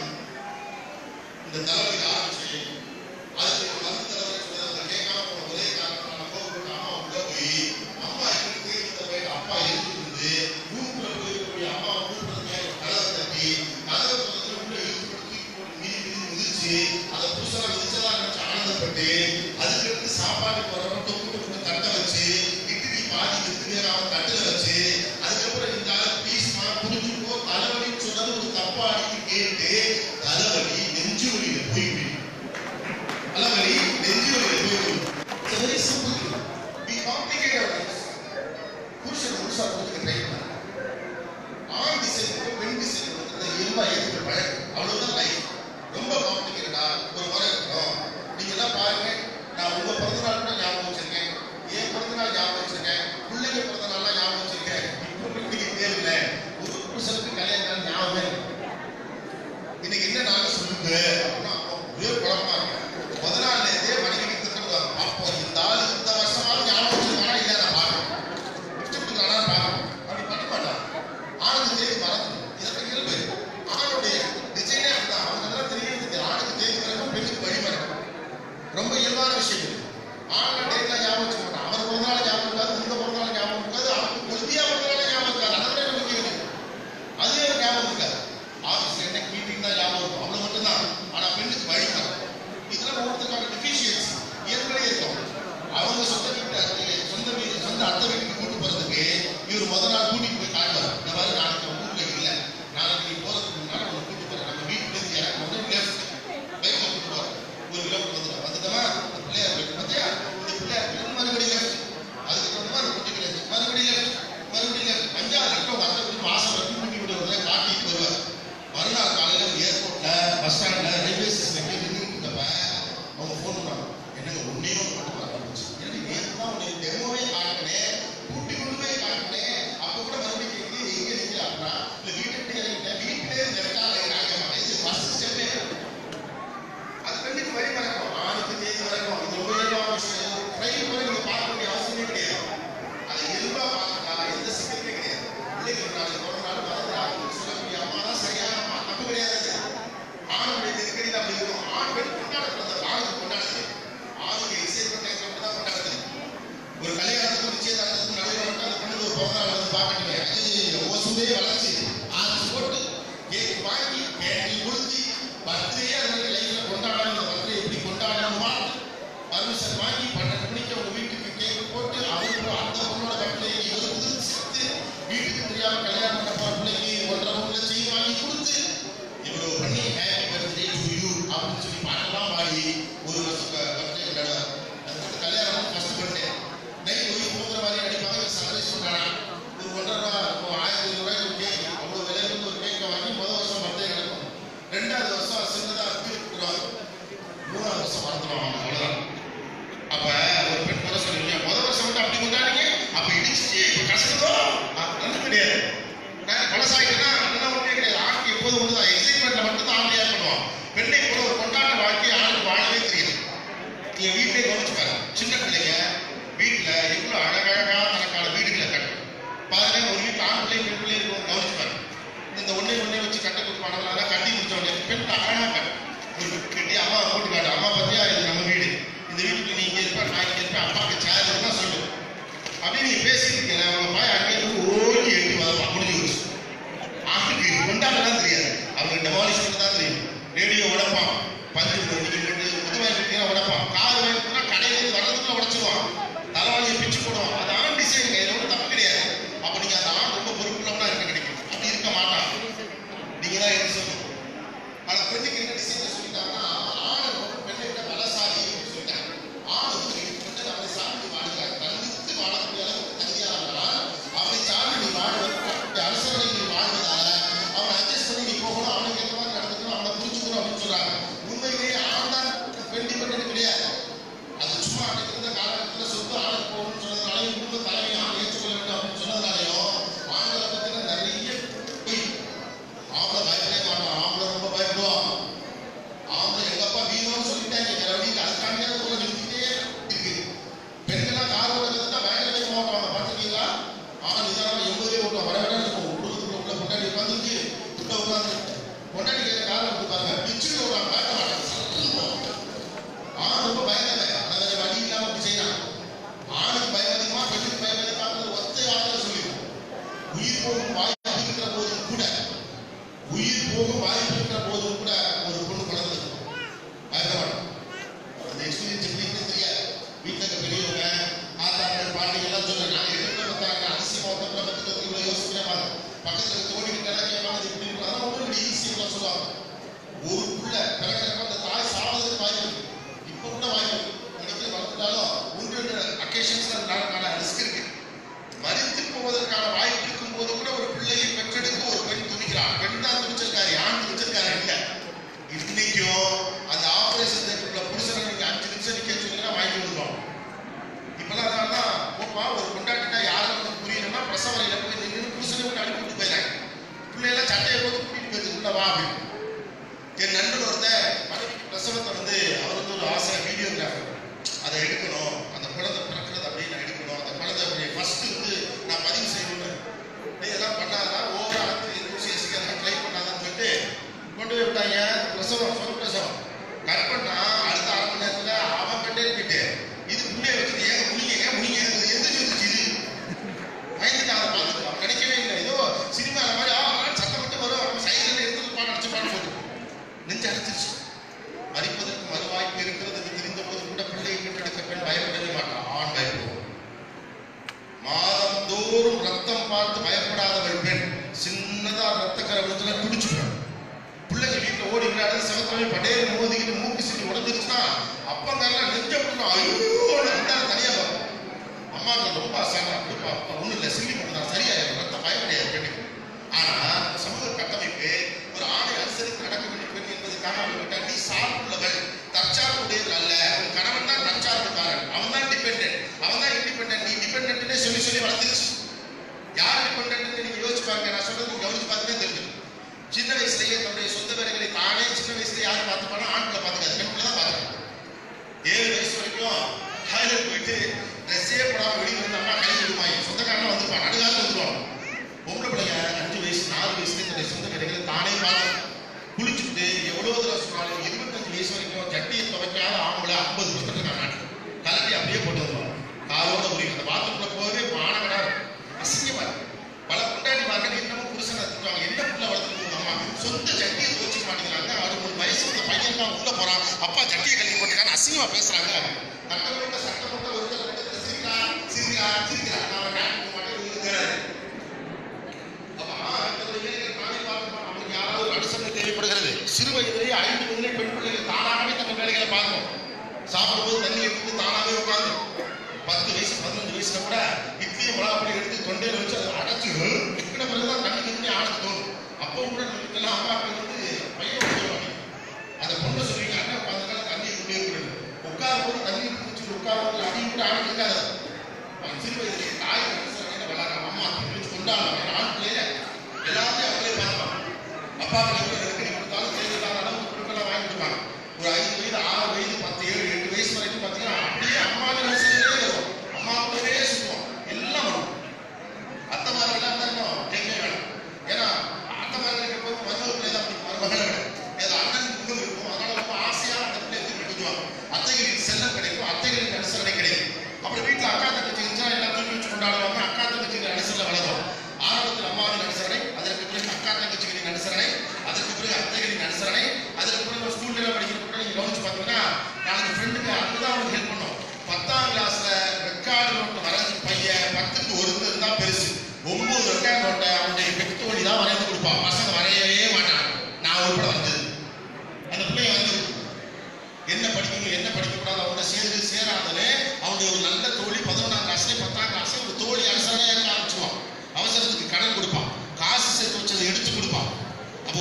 இந்த தலைவலி ஆரம்பிச்சு அதுக்கு ஒரு மருந்து தலைவலி சொன்னது அதை கேட்காம போன ஒரே காரணத்தினால கோபப்பட்டு அம்மா உள்ள போய் அம்மா எங்களுக்கு கேட்கிறத போய் அப்பா எழுதிட்டு ரூம்ல போய் இருக்கக்கூடிய அம்மாவை கூப்பிடுறதுக்கு கதவை தட்டி கதவை திறந்து உள்ள இழுத்து போட்டு தூக்கி போட்டு மீறி மீறி மிதிச்சு அதை புதுசாக மிதிச்சதா நினைச்சு ஆனந்தப்பட்டு அதுக்கடுத்து சாப்பாடு போறவங்க தொட்டு கொண்டு தட்டை வச்சு இட்லி பாதி வித்து அவன் தட்டுல வச்சு அதுக்கப்புறம் இந்த ஆள் பீஸ்மா புரிஞ்சுக்கோ தலைவலின்னு சொன்னது ஒரு தப்பா அடிக்கு கேட்டு தலைவலி நெஞ்சு வலியில போய் விடும். தலைவலி நெஞ்சு வலியில போய் விடும். It's a very simple thing. We complicate our lives. புருஷன் முழுசா கொடுத்துக்க ட்ரை பண்ணு ஆண் திசை கூட பெண் திசை கொடுக்கறத இயல்பா ஏற்றுக்க பழகு அவ்வளவுதான் லைஃப் ரொம்ப காம்ப்ளிகேட்டடா ஒரு முறை இருக்கணும் நீங்க எல்லாம் பாருங்க நான் உங்க பிறந்த நாள் கூட ஞாபகம் வச்சிருக்கேன் என் பிறந்த நாள் ஞாபகம் வச்சிருக்கேன் பிள்ளைங்க பிறந்த நாள்லாம் ஞாபகம் வச்சிருக்கேன் இப்போ இன்னைக்கு தேவையில்ல ஒரு புருஷனுக்கு கல்யாணம் நாள் ஞாபகம் இல்லை. இன்னைக்கு என்ன நாள் சொல்லுங்க அப்படின்னா ஒரே குழப்பமா இருக்கு முத நாள்ல இருந்தே மனைவி திட்டம் அப்போ இந்த ஆள் இந்த வருஷமாவது ஞாபகம் வச்சிருக்கானா இல்ல நான் பார்க்கணும் விட்டு கொடுக்குறானா பார்க்கணும் அப்படி பண்ண மாட்டான் ஆணுக்கு தேதி மறந்து இதற்கு இயல்பு ஆணுடைய டிசைனே அதுதான் அவங்க நல்லா தெரியுது ஆணுக்கு தேதி மறக்கும் பெண்ணுக்கு வழி மறக்கும் ரொம்ப இயல்பான விஷயம் இது ஆண்ல டேட்ல ஞாபகம் வச்சுக்க மாட்டான் அவர் பிறந்த நாள் ஞாபகம் இருக்காது உங்க பிறந்த நாள் ஞாபகம் இருக்காது அவருக்கு கொல்தியா பிறந்த நாள் ஞாபகம் இருக்காது அதனால நம்பிக்கை இருக்கு அது ஒரு ஞாபகம் இருக்காது ஆபீஸ்ல என்ன மீட்டிங் தான் ஞாபகம் இருக்கும் அவ்வளவு மட்டும்தான் ஆனா பெண்ணுக்கு வழி மறக்கும் இதெல்லாம் ஒவ்வொருத்தருக்கான டெஃபிஷியன்ஸ் இயற்கையே இருக்கும் அவங்க சொந்த வீட்டு சொந்த வீடு சொந்த அத்தை வீட்டுக்கு கூட்டு போறதுக்கு இவர் முத நாள் கூட்டிட்டு போய் காட்டுவார் இந்த மாதிரி நாளைக்கு உன் ஊர்ல இல்ல நாளைக்கு நீ போறதுக்கு முன்னாடி உன்னை கூட்டு போறேன் நம்ம வீட்டுல இருந்து எனக்கு முதல்ல லெஃப்ட் பைக்ல கூட்டு போறேன் ஒரு கிலோமீட்டர் வந்துடும் வந்துட்டோமா இந்த பிள்ளையார் வீட்டு பார்த்தியா இந்த பிள்ளையார் வீட்டு மறுபடியும் லெஃப்ட் அதுக்கு அப்புறமா அந்த குட்டி லெஃப்ட் மறுபடியும் லெஃப்ட் மறுபடியும் லெஃப்ட் அஞ்சாவது லெஃப்ட் உங்க அத்தை வீட்டு மாசம் வரைக்கும் கூட்டி விட்டு வருவதை காட்டிட்டு வருவார் மறுநாள் காலையில ஏர்போர்ட்ல பஸ் ஸ்டாண்ட்ல ரயில்வே ஸ்டேஷன்ல போய் நின்றுட்டு இருந்தப்ப அவங்க ஃபோன் பண்ணாங்க என்னங்க ஒன்னே ஒன்று மட்டும் மறந்துச்சு எனக்கு நேற்று தான் உனக்கு டெமோவே காட்டினேன் கூட்டி கொண்டு போய் காட்டினேன் அப்போ கூட மறுபடியும் கேட்குது எங்க நிற்கிற அப்படின்னா இல்லை வீட்டுக்கு இறங்கிட்டேன் வீட்டிலே லெஃப்டாக இறங்க இது ஃபர்ஸ்ட் ஸ்டெப்பே அது பெண்ணுக்கு வழி மறக்கும் ஆணுக்கு தேதி மறக்கும் இது ரொம்ப இயல்பான விஷயம் ட்ரை கூட நீங்க பார்க்க வேண்டிய அவசியமே கிடையாது அதை இயல்பா பார்க்கலாம் எந்த சிக்கலுமே கிடையாது பிள்ளைகள் நாளைக்கு பிறந்த நாள் மறந்துடாதுன்னு சொல்லக்கூடிய அம்மா தான் சரியான அம்மா தப்பு கிடையாது அது. ஆணுடைய நெருக்கடியில் அப்படி இருக்கும் ஆண் பெண் கொண்டாட பிறந்த ஆணுக்கு கொண்டாடுது ஆணுக்கு இசை கொண்டாடுறது தான் கொண்டாடுது ஒரு கல்யாணத்துக்கு நிச்சயதார்த்தத்துக்கு நடுவில் மட்டும் அந்த பொண்ணுக்கு ஒரு பிறந்த நாள் வந்து பார்க்கணுமே ஐயோ ஓசுதே வளர்ச்சி ஆறு போட்டு கேக் வாங்கி கேண்டில் கொடுத்து பர்த்டே அந்த லைஃப்ல கொண்டாடணும் இந்த பர்த்டே எப்படி கொண்டாடணுமா பர்மிஷன் வாங்கி பன்னெண்டு மணிக்கு அவங்க வீட்டுக்கு கேக் போட்டு அவருக்கு அந்த பொண்ணோட பர்த்டே இவர் குதிர்த்து சேர்த்து வீட்டுக்கு தெரியாம கல்யாணம் பண்ண போற பிள்ளைக்கு ஒன்றரை மூணு லட்சம் வாங்கி கொடுத்து இவ்வளவு பண்ணி ஹேப்பி பர்த்டே டு யூ அப்படின்னு சொல்லி பாட்டெல்லாம் பாடி ஒரு வருஷம் பர்த்டே கொண்டாடுவார் அதுக்கு கல்யாணம் ஃபர்ஸ்ட் பர்த்டே நைட் போய் போகிற மாதிரி அடிப்பாங்க சர்ப்ரைஸ் பண்ணானா ஒரு ஒன்றரை ரூபா இப்போ ஆயிரத்தி ஐநூறு ரூபாய்க்கு ஒரு கேக் அவ்வளோ விலையில இருந்து ஒரு கேக்கை வாங்கி முதல் வருஷம் பர்த்டே நடக்கும் ரெண்டாவது வருஷம் சின்னதாக ஃபீல் கொடுக்குறாங்க மூணாவது வருஷம் மறந்துடுவாங்க அவ்வளோதான் அப்ப ஒரு பெண் குறை சொல்லுவீங்க முதல் வருஷம் மட்டும் அப்படி கொண்டாடுங்க அப்ப இடிச்சு இப்ப கசக்குதோ அது கிடையாது நான் பழசாயிட்டுனா அதெல்லாம் ஒன்றே கிடையாது ஆணுக்கு எப்போதும் ஒன்றுதான் எக்ஸைட்மெண்ட்ல மட்டும் தான் ஆண்டையா பண்ணுவான் பெண்ணை கூட ஒரு கொண்டாட்ட வாழ்க்கை ஆணுக்கு வாழவே தெரியும் நீங்க வீட்டிலே கவனிச்சு பாருங்க சின்ன பிள்ளைங்க வீட்டுல எவ்வளவு அழகழகா தனக்கான வீடுகளை கட்டும் பாருங்க ஒரு வீட்டுல ஆண் பிள்ளை பெண் பிள்ளை இருக்கும் கவனிச்சு பாருங்க இந்த ஒண்ணே ஒண்ணே வச்சு கட்ட கொடுப்பாங்க அதெல்லாம் கட்டி முடிச்ச உடனே பெண் அழகா கட்டும் ஒரு வீட்டு கட்டி அம்மா போட்டு காட்டு அம்மா பார்த்தியா இது நம்ம வீடு இந்த வீட்டுக்கு நீ இங்க இருப்ப நான் இங்க இருப்பேன் அப்பாவுக்கு சேர் இருந்தா சொல்லு அப்படின்னு நீ பேசிட்டு இருக்கல அவங்க பாய் அங்கே இருந்து ஓடி எட்டி வதப்பா முடிஞ்சு வச்சு ஆட்டுக்கு கொண்டாட தான் தெரியாது அவங்க டெமாலிஷ் பண்ண தான் தெரியும் உடைப்பான் பஞ்சு நீங்க வந்து இது வாங்கி கொடுத்தீங்கன்னா உடைப்பான் காது வாங்கி கொடுத்தா கடையில வர்றதுக்குள்ள உடைச்சிருவான் தலைவாணியை பிச்சு போடுவான் அது ஆண் டிசைன் இது ஒன்றும் தப்பு கிடையாது அப்ப நீங்க அந்த ஆண் ரொம்ப பொறுப்புள்ளவனா இருக்க கிடைக்கும் அப்படி இருக்க மாட்டான் நீங்க தான் எடுத்து சொல்லணும் ஆனா பெண்ணுக்கு என்ன டிசைன் சொல்லிட்டாங்கன்னா ஆணை ரொம்ப பெண்ணை விட பலசாலி அப்படின்னு சொல்லிட்டாங்க ஆண் வந்து கொஞ்சம் அவனை சார்ந்து வாழுகிறார் தனித்து வாழக்கூடிய அளவுக்கு தகுதியாக இருக்கிறான் அவனை சார்ந்து நீ வாழ்வது அரசனை நீ வாழ்வதால அவனை அட்ஜஸ்ட் பண்ணி நீ போகணும் அவனுக்கு ஏற்ற மாதிரி நடந்துக்கணும் அவனை புரிஞ்சுக்கணும் அப்படின்னு சொல்றாங்க உண்மையிலேயே ஆண் தான் பெண் டிபெண்ட் கிடையாது அது சும்மா அன்னைக்கு இருந்த காலகட்டத்தில் சொத்து ஆணுக்கு போகணும்னு சொன்னதுனாலையும் குடும்ப தலைமை ஆண் ஏற்றுக்கொள்ள வேண்டும் அப்படின்னு சொன்னதுனாலையும் ஆண்களை பத்தின நிறைய பொய் ஆம்பளை பயப்படவே மாட்டான் ஆம்பளை ரொம்ப பயப்படுவான் ஆம்பளை எங்க அப்பா வீணும்னு சொல்லிட்டாங்க இங்க ரவுடிக்கு அதுக்காண்டியான கூட நிறுத்திட்டே இருக்கு பெண்கள்லாம் கார் ஓட்டுறதுனா பயங்கர வேகமா ஓட்டுவாங்க பார்த்துருக்கீங்களா ஆனா நிதானமா எண்பதே ஓட்டுவாங்க வர வர இருக்கும் குடும்பத்துக்குள்ள உள்ள கொண்டாடி உட்காந்துருக்கு உள்ள உட்காந்து கொண்டாடி கேட்க காரில் விட்டு பாருங்க பிச்சுக்கு விடுவாங்க பயப்பட மாட்டாங்க சட்டுன்னு போவாங்க. ஆண் ரொம்ப பயந்தவன் ஆனா வேற வழி இல்லாம அப்படி செய்யறான் ஆணுக்கு பயம் அதிகமா பெண்ணுக்கு பயம் அதிகமா ஒத்த வார்த்தை சொல்லிடும் உயிர் போகும் வாய்ப்பு இருக்கிற போதும் கூட உயிர் போகும் வாய்ப்பு இருக்கிற போதும் கூட ஒரு பொண்ணு குழந்தை இருக்கும். பயப்பட மாட்டோம் அந்த எக்ஸ்பீரியன்ஸ் எப்படின்னு தெரியாது வீட்டில் இருக்க பெரியவங்க ஆத்தாக்கள் பாட்டிகள் எல்லாம் சொல்லுவாங்க நாங்கள் எட்டு பேர் பார்த்தாங்க அதிசயமா ஒருத்தர் பத்துக்கு இவ்வளோ யோசிக்கவே மாட்டோம் பக்கத்தில் இருக்க தோழிக்கிட்ட எல்லாம் கேட்பாங்க அது இப்படி இருக்கும் அதெல்லாம் ஒன்றும் ஈஸியாக சொல்லுவாங்க ஒரு புள்ள பிறக்கிறப்ப அந்த தாய் சாவதுக்கு வாய்ப்பு இருக்கு இப்போ கூட வாய்ப்பு இருக்கு இடத்துல வளர்த்துட்டாலும் ஒன்று ரெண்டு அக்கேஷன்ஸ்ல நடக்கான ரிஸ்க் இருக்கு மறித்து போவதற்கான வாய்ப்பு இருக்கும் போது கூட ஒரு பிள்ளையை பெற்றெடுக்க ஒரு பெண் துணிக்கிறார் பெண் தான் துணிச்சிருக்காரு ஆண் துணிச்சிருக்காரு இல்ல இன்னைக்கும் அந்த ஆபரேஷன் தேட்டருக்குள்ள புருஷனை நீங்க அஞ்சு நிமிஷம் நிக்க சொன்னீங்கன்னா வாங்கி விடுவோம் இப்பெல்லாம் அதனால தான் போப்பா ஒரு கொண்டாட்டினா யாரும் வந்து புரியணும்னா பிரசவரையில போய் நின்று புருஷனை விட்டு அனுப்பி விட்டு போயிடறாங்க பிள்ளையெல்லாம் சட்டையை போட்டு கூட்டிட்டு போயிடுது உள்ள வா அப்படின்னு என் நண்பர் ஒருத்தன் மனைவிக்கு பிரசவத்தை வந்து அவர் வந்து ஒரு ஆசை வீடியோகிராஃபர் அதை எடுக்கணும் அந்த குழந்தை பிறக்கிறது அப்படியே நான் எடுக்கணும் அந்த குழந்தை ஃபர்ஸ்ட் வந்து நான் பதிவு செய்யணும்னு நீ இதெல்லாம் பண்ணாதா ஓவரா எந்தூசியஸ்க்கு எல்லாம் ட்ரை பண்ணாதான்னு சொல்லிட்டு கொண்டு போய் விட்டாங்க பிரசவம் சொல் பிரசவம் கட் பண்ணா அடுத்த அரை மணி நேரத்துல அவன் கண்டே போயிட்டு இது புள்ளைய வச்சுட்டு ஏங்க முடிங்க ஏன் முடிங்க எந்திரிச்சு வந்துச்சு இது பயந்துட்டு அதை பார்த்துட்டு அவன் நினைக்கவே இல்லை ஏதோ சினிமால மாதிரி ஆ ஆ, சத்தம் மட்டும் வரும் அவன் சைக்கிள் எடுத்து பாடம் அடிச்சு பாடம் போட்டு நெஞ்சு அடிச்சிருச்சு மறிப்பதற்கு மறுவாய்ப்பு இருக்கிறது என்று தெரிந்த போது கூட பிள்ளையை பெற்றெடுக்க பெண் பயப்படவே மாட்டான் ஆண் பயப்படுவோம் மாதந்தோறும் ரத்தம் பார்த்து பயப்படாதவள் பெண் சின்னதா ரத்த கரவத்துல துடிச்சுடும் பிள்ளைங்க வீட்டுல ஓடி விளையாட செவத்துல படையில மோதிக்கிட்டு மூக்கு சிட்டி உடஞ்சிருச்சுன்னா அப்பங்கெல்லாம் நெஞ்ச விட்டு ஐயோ இருந்தாலும் தனியா வரும் அம்மாவுக்கு ரொம்ப அசாங்க அப்படிப்பா ஒன்றும் இல்லை சில்லி மட்டும் தான் சரியாயிரும் ரத்தம் பயப்படையாது பெண்ணுக்கு ஆனா சமூக கட்டமைப்பு ஒரு ஆணை அனுசரித்து நடக்க வேண்டிய பெண் என்பதற்காக அவள் விட்டா நீ சார்புள்ளவள் தற்சார்புடையவள் அல்ல உன் கணவன் தான் தற்சார்புக்காரன் அவன் தான் டிபெண்டன்ட் அவன் தான் இண்டிபெண்டன்ட் நீ டிபெண்டன்ட்னே சொல்லி சொல்லி வளர்ந்துருச்சு யார் டிபெண்டன்ட் நீங்க யோசிச்சு பாருங்க நான் சொல்றது நீங்க கவனிச்சு பார்த்துட்டே தெரிஞ்சுக்கணும் சின்ன வயசுலயே தன்னுடைய சொந்த வேலைகளை தானே சின்ன வயசுல யார் பார்த்துப்பானா ஆண் பிள்ளை பார்த்துக்காது பெண் பிள்ளை தான் பார்த்துக்கணும் ஏழு வயசு வரைக்கும் டாய்லெட் போயிட்டு ட்ரெஸ்ஸே போடாம வெளியே வந்து அம்மா கை விடுவாங்க சொந்தக்காரன் வந்துருப்பான் நடுகால வந்துருவாங்க பொம்பளை பிள்ளைங்க அஞ்சு வயசு நாலு வயசுல தன்னுடைய சொந்த வேலைகளை தானே பார்த்து குளிச்சுட்டு எவ்வளவு தடவை சொன்னாலும் இருபத்தஞ்சு வயசு வரைக்கும் ஜட்டியை துவைக்காத ஆம்பளை ஐம்பது பர்சன்ட் நான் நாட்டு கலட்டி அப்படியே போட்டு வருவாங்க காலோட உரி அந்த பாத்ரூம்ல போகவே மாணவனா இருக்கும். அசிங்கமா இருக்கு பல கொண்டாடி மகன் இன்னமும் புருஷனை திட்டுவாங்க என்ன புள்ள வளர்த்துட்டு அம்மா சொந்த ஜட்டியை துவைச்சிக்க மாட்டேங்கிறாங்க அவரு ஒரு வயசு வந்த பையன் தான் உள்ள போறான் அப்பா ஜட்டியை கழுவி போட்டுக்கான்னு அசிங்கமா பேசுறாங்க கட்டப்பட்ட சட்டப்பட்ட ஒருத்தர் வந்து சிரிக்கிறா சிரிக்கிறா சிரிக்கிறா நான் நாட்டுக்கு மாட்டேன் இருக்கிறேன் அப்ப ஆண்கள் இளைஞர்கள் தானே பார்க்கணும் அவனுக்கு யாராவது ஒரு அனுசரணை தேவைப்படுகிறது சிறு வயதிலேயே ஐந்து முதலே பெண் பிள்ளைகள் தானாகவே தங்கள் வேலைகளை பார்க்கும் சாப்பிடும்போது தண்ணி எடுத்து தானாகவே உட்காந்து பத்து வயசு பதினஞ்சு வயசுல கூட இட்லியை மிளகாப்பொடி எடுத்து தொண்டையில வச்சு அதை அடைச்சு நிற்கிற பிறகுதான் தண்ணி நின்று ஆனது தோணும் அப்போ கூட நமக்கெல்லாம் அம்மா அப்பா வந்து பையன் சொல்லுவாங்க அந்த பொண்ணு சொல்லுவீங்க அண்ணன் உட்காந்துக்கால தண்ணி கொண்டே இருக்கிறது உட்காரும் போது தண்ணி குடிச்சுட்டு உட்காரும் போது அடி கூட ஆண் இருக்காது அவன் சிறு வயதிலே தாய் மனசுல வளர்றான் அம்மா தண்ணி வச்சு கொண்டாடுவாங்க ஆண் பிள்ளையில எல்லாத்தையும் அவங்களே பார்ப்பான் அப்பா கிட்ட நெருக்கடி கொடுத்தாலும் தேவையில்லாத அளவுக்கு பொருட்களை வாங்கி கொடுப்பாங்க ஒரு ஐந்து வயது ஆறு வயது பத்து ஏழு எட்டு வயசு வரைக்கும் பார்த்தீங்கன்னா அப்படியே அம்மாவின் மனசுலேயே வரும் அம்மா கூடவே சுத்துவோம் எல்லாம் வரும் அத்தை மாதிரிலாம் தான் இன்னும் கேட்கவே வேணாம் ஏன்னா அத்தை மாதிரி இருக்கிற போது மருமக பிள்ளை தான் பிடிக்கும் மருமகளை விட ஏதோ அண்ணன் இன்னும் இருக்கும் அதனால ரொம்ப ஆசையா அந்த பிள்ளையை தூக்கி கட்டுவாங்க அத்தைகளின் செல்லம் கிடைக்கும் அத்தைகளின் அனுசரணை கிடைக்கும் அப்புறம் வீட்டில் அக்கா தங்கச்சி இருந்துச்சா எல்லாம் தூக்கி வச்சு கொண்டாடுவாங்க அக்கா தங்கச்சிகளின் அனுசரணை வளரும் ஆரம்பத்தில் அம்மாவின் அனுசரணை அதற்கு பிறகு அக்கா தங்கச்சிகளின் அனுசரணை அதற்கு பிறகு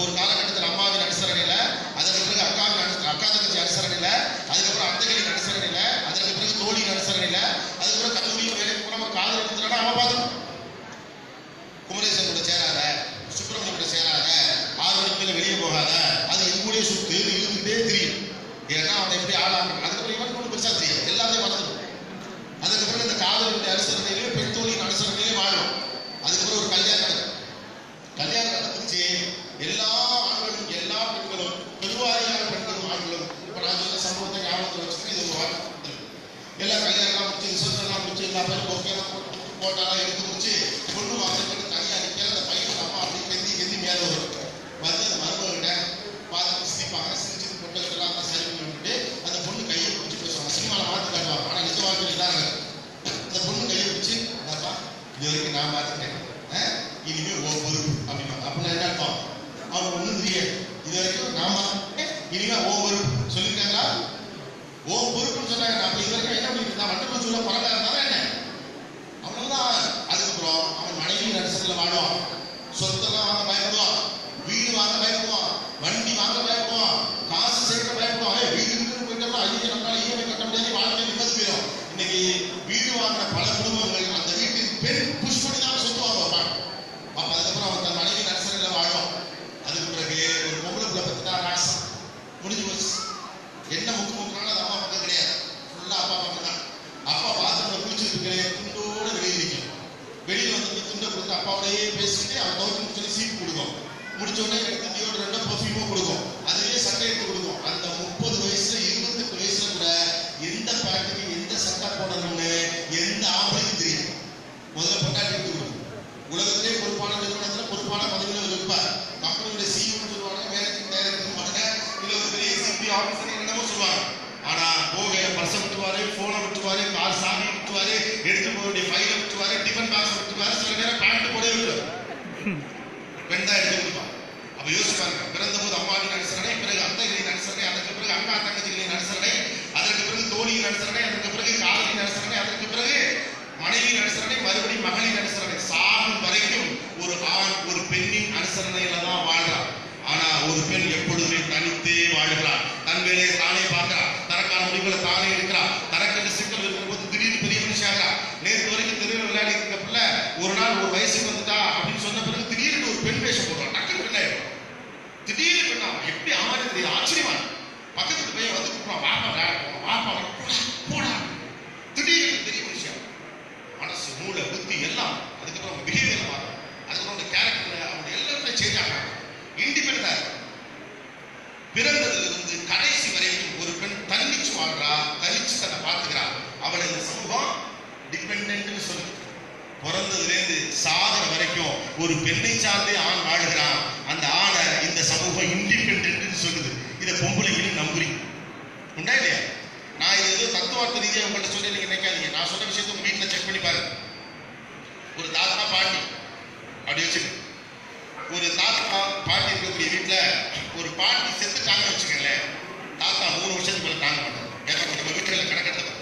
ஒரு காலகட்டத்தில் அம்மாவின் அனுசரணையில அதற்கு பிறகு அக்காவின் அனு அக்கா தங்கச்சி அனுசரணையில அதுக்கப்புறம் அத்தைகளின் அனுசரணையில அதற்கு பிறகு தோழியின் அனுசரணையில அதுக்கப்புறம் கல்லூரியும் வேலைக்கு போன ஒரு காதல் எடுத்துட்டா அவன் பார்த்துக்கணும் குமரேசன் கூட சேராத சுப்பிரமணியம் கூட சேராத ஆறு மணிக்கு மேல வெளியே போகாத அது எங்க கூடயே சுத்து இழுத்துக்கிட்டே தெரியும் ஏன்னா அவனை எப்படி ஆளாக்கணும் அதுக்கப்புறம் இவனுக்கு ஒன்றும் பெருசா தெரியும் எல்லாத்தையும் மறந்துடும் அதுக்கப்புறம் இந்த காதலுடைய அனுசரணையிலே பெண் தோழியின் அனுசரணையிலே வாழும் அதுக்கப்புறம் ஒரு கல்யாணம் நடக்கும் கல்யாணம் நடந்துச்சு எல்லா ஆண்களும் எல்லா பெண்களும் பெருவாரியான பெண்களும் ஆண்களும் இப்ப நான் சொன்ன சம்பவத்தை ஞாபகத்தில் வச்சுட்டு இது ஒரு வார்த்தை எல்லா கல்யாணம் முடிச்சு ரிசப்ஷன் எல்லாம் முடிச்சு எல்லா பேரும் பொக்கையெல்லாம் போட்டு போட்டாலாம் எடுத்து முடிச்சு பொண்ணு வாசல் தனியா நிற்கிற அந்த பையன் அம்மா அப்படி கெந்தி கெந்தி மேலே வரும் வந்து அந்த மருமகிட்ட பார்த்து சிரிப்பாங்க சிரிச்சு பொண்ணு எல்லாம் அந்த சரி பண்ணி விட்டுட்டு அந்த பொண்ணு கையை பிடிச்சி பேசுவாங்க சினிமாவில் மாற்றி காட்டுவாங்க ஆனால் நிஜ வாழ்க்கையில் இதான் நடக்குது. அந்த பொண்ணு கையை பிடிச்சி அதாப்பா இது வரைக்கும் நான் பார்த்துட்டேன் அஹ், இனிமே ஓ பொறுப்பு அப்படின்னா அப்படின்னா என்ன அர்த்தம் அவங்க ஒன்றும் தெரியாது இது வரைக்கும் நான் பார்த்துட்டேன் இனிமே ஓ பொறுப்பு சொல்லியிருக்காங்களா ஓ பொறுப்புன்னு சொன்னாங்க நான் இது வரைக்கும் என்ன பண்ணிட்டு இருந்தா மண்டபம் சொல்ல பரவாயில்ல இருந்தாலும் என்ன அவ்வளவுதான் அதுக்கப்புறம் அவன் மனைவி நடிசத்துல வாழுவான் சொத்தெல்லாம் வாங்க பயப்படுவான் வீடு வாங்க பயப்படுவான் வண்டி வாங்க பயப்படுவான் காசு சேர்க்க பயப்படுவான் ஏய், வீடு வீடு போயிட்டோம்னா ஐயோ நம்மளால இஎம்ஐ கட்ட முடியாது வாழ்க்கை நிம்மதி போயிடும் இன்னைக்கு வீடு வாங்கின பல குடும்பங்கள் அந்த வீட்டுக்கு பெண் புஷ் பண்ணி தான் சொத்து வாங்க வைப்பாங்க அப்ப அதுக்கப்புறம் அவன் தன் மனைவி நடிசத்துல வாழுவான் அதுக்கு பிறகு ஒரு பொம்பளை பிள்ளை பத்தினா ராசம் முடிஞ்சு போச்சு என்ன முக்கு முக்குனாலும் அது அம்மா பக்கம் கிடையாது ஃபுல்லா அப்பா பக்கம் தான் அப்பா பாத்ரூம்ல குளிச்சுட்டு இருக்க துண்டோட வெளியே நிற்கும் வெளியில வந்து துண்டை கொடுத்து அப்பாவோடயே பேசிட்டு அவன் தோற்று முடிச்சு சீப்பு கொடுக்கும் முடிச்ச உடனே துண்டியோட ரெண்டோ பர்ஃபியூமோ கொடுக்கும் அதுவே சட்டை எடுத்து கொடுக்கும் அந்த முப்பது வயசுல இருபத்தெட்டு வயசுல கூட எந்த பேண்ட்டுக்கு எந்த சட்டை போடணும்னு எந்த ஆம்பளைக்கும் தெரியும் முதல்ல பொண்டாட்டி எடுத்து கொடுக்கும் உலகத்திலே பொறுப்பான நிறுவனத்துல பொறுப்பான பதவியில் இருப்பார் கம்பெனியோட சிஇஓ சொல்லுவாங்க மேனேஜிங் டைரக்டர் பண்ணுங்க இல்ல ஒரு பெரிய எக்ஸிக்யூட்டிவ் ஆஃபீஸர் என்னமோ சொல்லுவாங்க ஆனா போக பர்ஸை விட்டுவாரு போனை விட்டுவாரு கார் சாமி விட்டுவாரு எடுத்து போக வேண்டிய ஃபைலை விட்டுவாரு டிஃபன் பாக்ஸ் விட்டுவாரு சில நேரம் பேண்ட் கூட விட்டுவாரு பெண் தான் எடுத்து கொடுப்பான் அப்ப யோசிச்சு பாருங்க பிறந்த போது அம்மாவின் அனுசரணை பிறகு அத்தைகளின் அனுசரணை அதற்கு பிறகு அக்கா தங்கச்சிகளின் அனுசரணை அதற்கு பிறகு தோழியின் அனுசரணை அதற்கு பிறகு காதலின் அனுசரணை அதற்கு பிறகு மனைவியின் அனுசரணை மறுபடியும் மகளின் அனுசரணை சாகும் வரைக்கும் ஒரு ஆண் ஒரு பெண்ணின் அனுசரணையில தான் வாழ்றான் ஆனா ஒரு பெண் எப்பொழுதுமே தனித்தே வாழ்கிறார் தன் வேலையை தானே பார்க்கிறார் தனக்கான முடிவுகளை தானே எடுக்கிறார் தனக்கென்று சிக்கல் இருக்கிற போது திடீர்னு பெரிய மனுஷாகிறா நேற்று வரைக்கும் தெருவில் விளையாடி இருக்க பிள்ளை ஒரு நாள் ஒரு வயசுக்கு வந்துட்டா அப்படின்னு சொன்ன பிறகு திடீர்னு ஒரு பெண் வேஷம் போடுறான் டக்குனு பெண்ணாயிடும் திடீர்னு பெண்ணா எப்படி ஆமாடி தெரியுது ஆச்சரியமா இருக்கு. பக்கத்து பையன் வந்து கூப்பிடுறான் வாப்பா விளையாட போவோம் வாப்பா விளையாட போடா, போடா திடீர்னு பெரிய மனுஷன் மனசு மூளை புத்தி எல்லாம் அதுக்கப்புறம் அவங்க பிஹேவியர் மாறும் அதுக்கப்புறம் அவங்க கேரக்டர் அவங்க எல்லாருமே சேஞ்ச் ஆகிறாங்க இண்டிபெண்டா இருக்கும் பிறந்ததுல இருந்து கடைசி வரைக்கும் ஒரு பெண் தன்னிச்சு வாழ்றா தனிச்சு தன்னை பார்த்துக்கிறா அவளை இந்த சமூகம் டிபெண்ட்னு சொல்லுது பிறந்ததுலேருந்து சாகிற வரைக்கும் ஒரு பெண்ணை சார்ந்தே ஆண் வாழுகிறான் அந்த ஆணை இந்த சமூகம் இண்டிபெண்ட்னு சொல்லுது இதை பொம்பளைங்களும் நம்புறீங்க உண்டா இல்லையா நான் இது ஏதோ தத்துவார்த்த ரீதியாக உங்கள்கிட்ட சொல்லி நீங்க நினைக்காதீங்க நான் சொன்ன விஷயத்தை உங்க வீட்டில் செக் பண்ணி பாருங்க ஒரு தாத்தா பாட்டி அப்படி வச்சுக்க ஒரு தாத்தா பாட்டி இருக்கக்கூடிய வீட்டுல ஒரு பாட்டி செத்துட்டாங்கன்னு வச்சுக்கோங்களேன் தாத்தா மூணு வருஷத்துக்கு மேல தாங்க மாட்டாங்க ஏன்னா நம்ம வீட்டுல கணக்கெடுத்த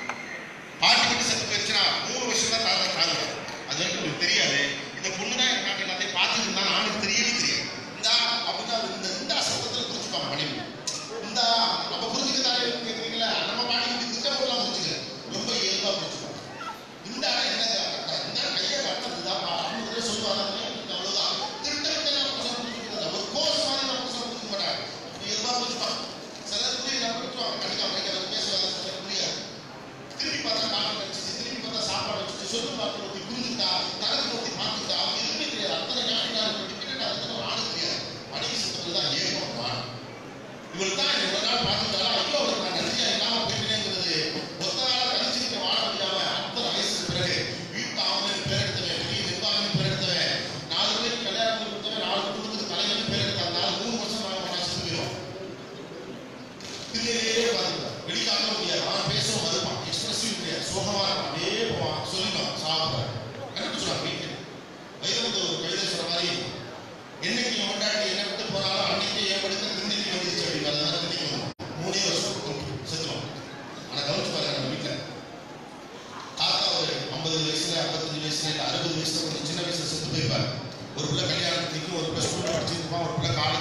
பாட்டி மட்டும் செத்து போயிடுச்சுன்னா மூணு வருஷம் தான் தாத்தா தாங்குவாங்க அது வரைக்கும் உங்களுக்கு தெரியாது இந்த பொண்ணு தான் என் நாட்டு எல்லாத்தையும் பார்த்துட்டு இருந்தாலும் ஆணுக்கு தெரியவே தெரியாது இந்தா அப்படின்னா அவர் இந்த இந்த சமூகத்தில் புரிஞ்சுப்பாங்க மனைவி இந்தா நம்ம புரிஞ்சுக்கதானே கேட்குறீங்களா நம்ம பாட்டி இப்படி திட்டமெல்லாம் புரிஞ்சுக்க ரொம்ப இயல்பா புரிஞ்சுப்பாங்க இந்த ஆள் என்ன இந்த கையை கட்டதுதான் அப்படின்னு சொல்லுவாங்க அவ்வளவுதான் திட்டமிட்ட நம்ம புரிஞ்சுக்கிறது ஒரு கோர்ஸ் மாதிரி நம்ம புரிஞ்சுக்க மாட்டாங்க இயல்பா புரிஞ்சுப்பாங்க சிலர் புரியல புரிஞ்சுவாங்க கண்டிப்பா வைக்க பேசுவாங்க சிலர் புரியாது திரும்பி பார்த்தா காலம் கிடைச்சிச்சு திரும்பி பார்த்தா சாப்பாடு வச்சுட்டு சொல்லு பார்த்து நோக்கி புரிஞ்சுட்டா தரத்து நோக்கி பார்த்துட்டா எதுவுமே தெரியாது அத்தனை ஞானிக்காரர் டிக்கெட் அதுக்கு ஒரு ஆளு தெரியாது மனைவி சுத்தத்தில் தான் ஏகம் வாழும் இவள் தான் இவ்வளவு நாள் பார்த்துட்டாலும் ஐயோ அவளுக்கு நான் நன்றியா இல்லாம போயிட்டேங்கிறது ஒத்த நாள கழிச்சுட்டு வாழ முடியாம அத்தனை வயசுக்கு பிறகு வீட்டு ஆவணம் பேர் எடுத்தவன் பெரிய நிர்வாகம் பேர் எடுத்தவன் நாலு பேருக்கு கல்யாணம் பண்ணி கொடுத்தவன் நாலு குடும்பத்துக்கு தலைவர் பேர் எடுத்தான் நாலு மூணு வருஷம் நாங்க பண்ணா செத்து போயிடும் திண்ணையிலேயே உட்காந்துருக்கான் வெளிக்காட்ட முடியாது அவன் பேசவும் மறுப்பான் எக்ஸ்பிரசிவ் கிடையாது சோகமா இருப்பான் அப்படியே போவான் சொல்லிப்பான் சாப்பிடுறான் கண்டுபிடிச்சுவான் வீட்டுல வைரமுத்து ஒரு கவிதை சொல்ற மாதிரி என்னைக்கு என் கொண்டாட்டி என்ன விட்டு போனாலும் அன்னைக்கு என் படுத்த திண்ணைக்கு வந்துருச்சு அப்படின்னு அதனால திண்ணைக்கு வந்தோம் மூணே வருஷம் கொடுக்கும் செத்துவோம் ஆனா கவனிச்சு பாருங்க நம்ம வீட்டுல தாத்தா ஒரு ஐம்பது வயசுல ஐம்பத்தஞ்சு வயசுல இல்ல அறுபது வயசுல கொஞ்சம் சின்ன வயசுல செத்து போயிருப்பாரு ஒரு பிள்ளை கல்யாணத்துக்கு நிற்கும் ஒரு பிள்ளை ஸ்கூல்ல படிச்சுட்டு இருப்பான் ஒரு பிள்ளை காலேஜ்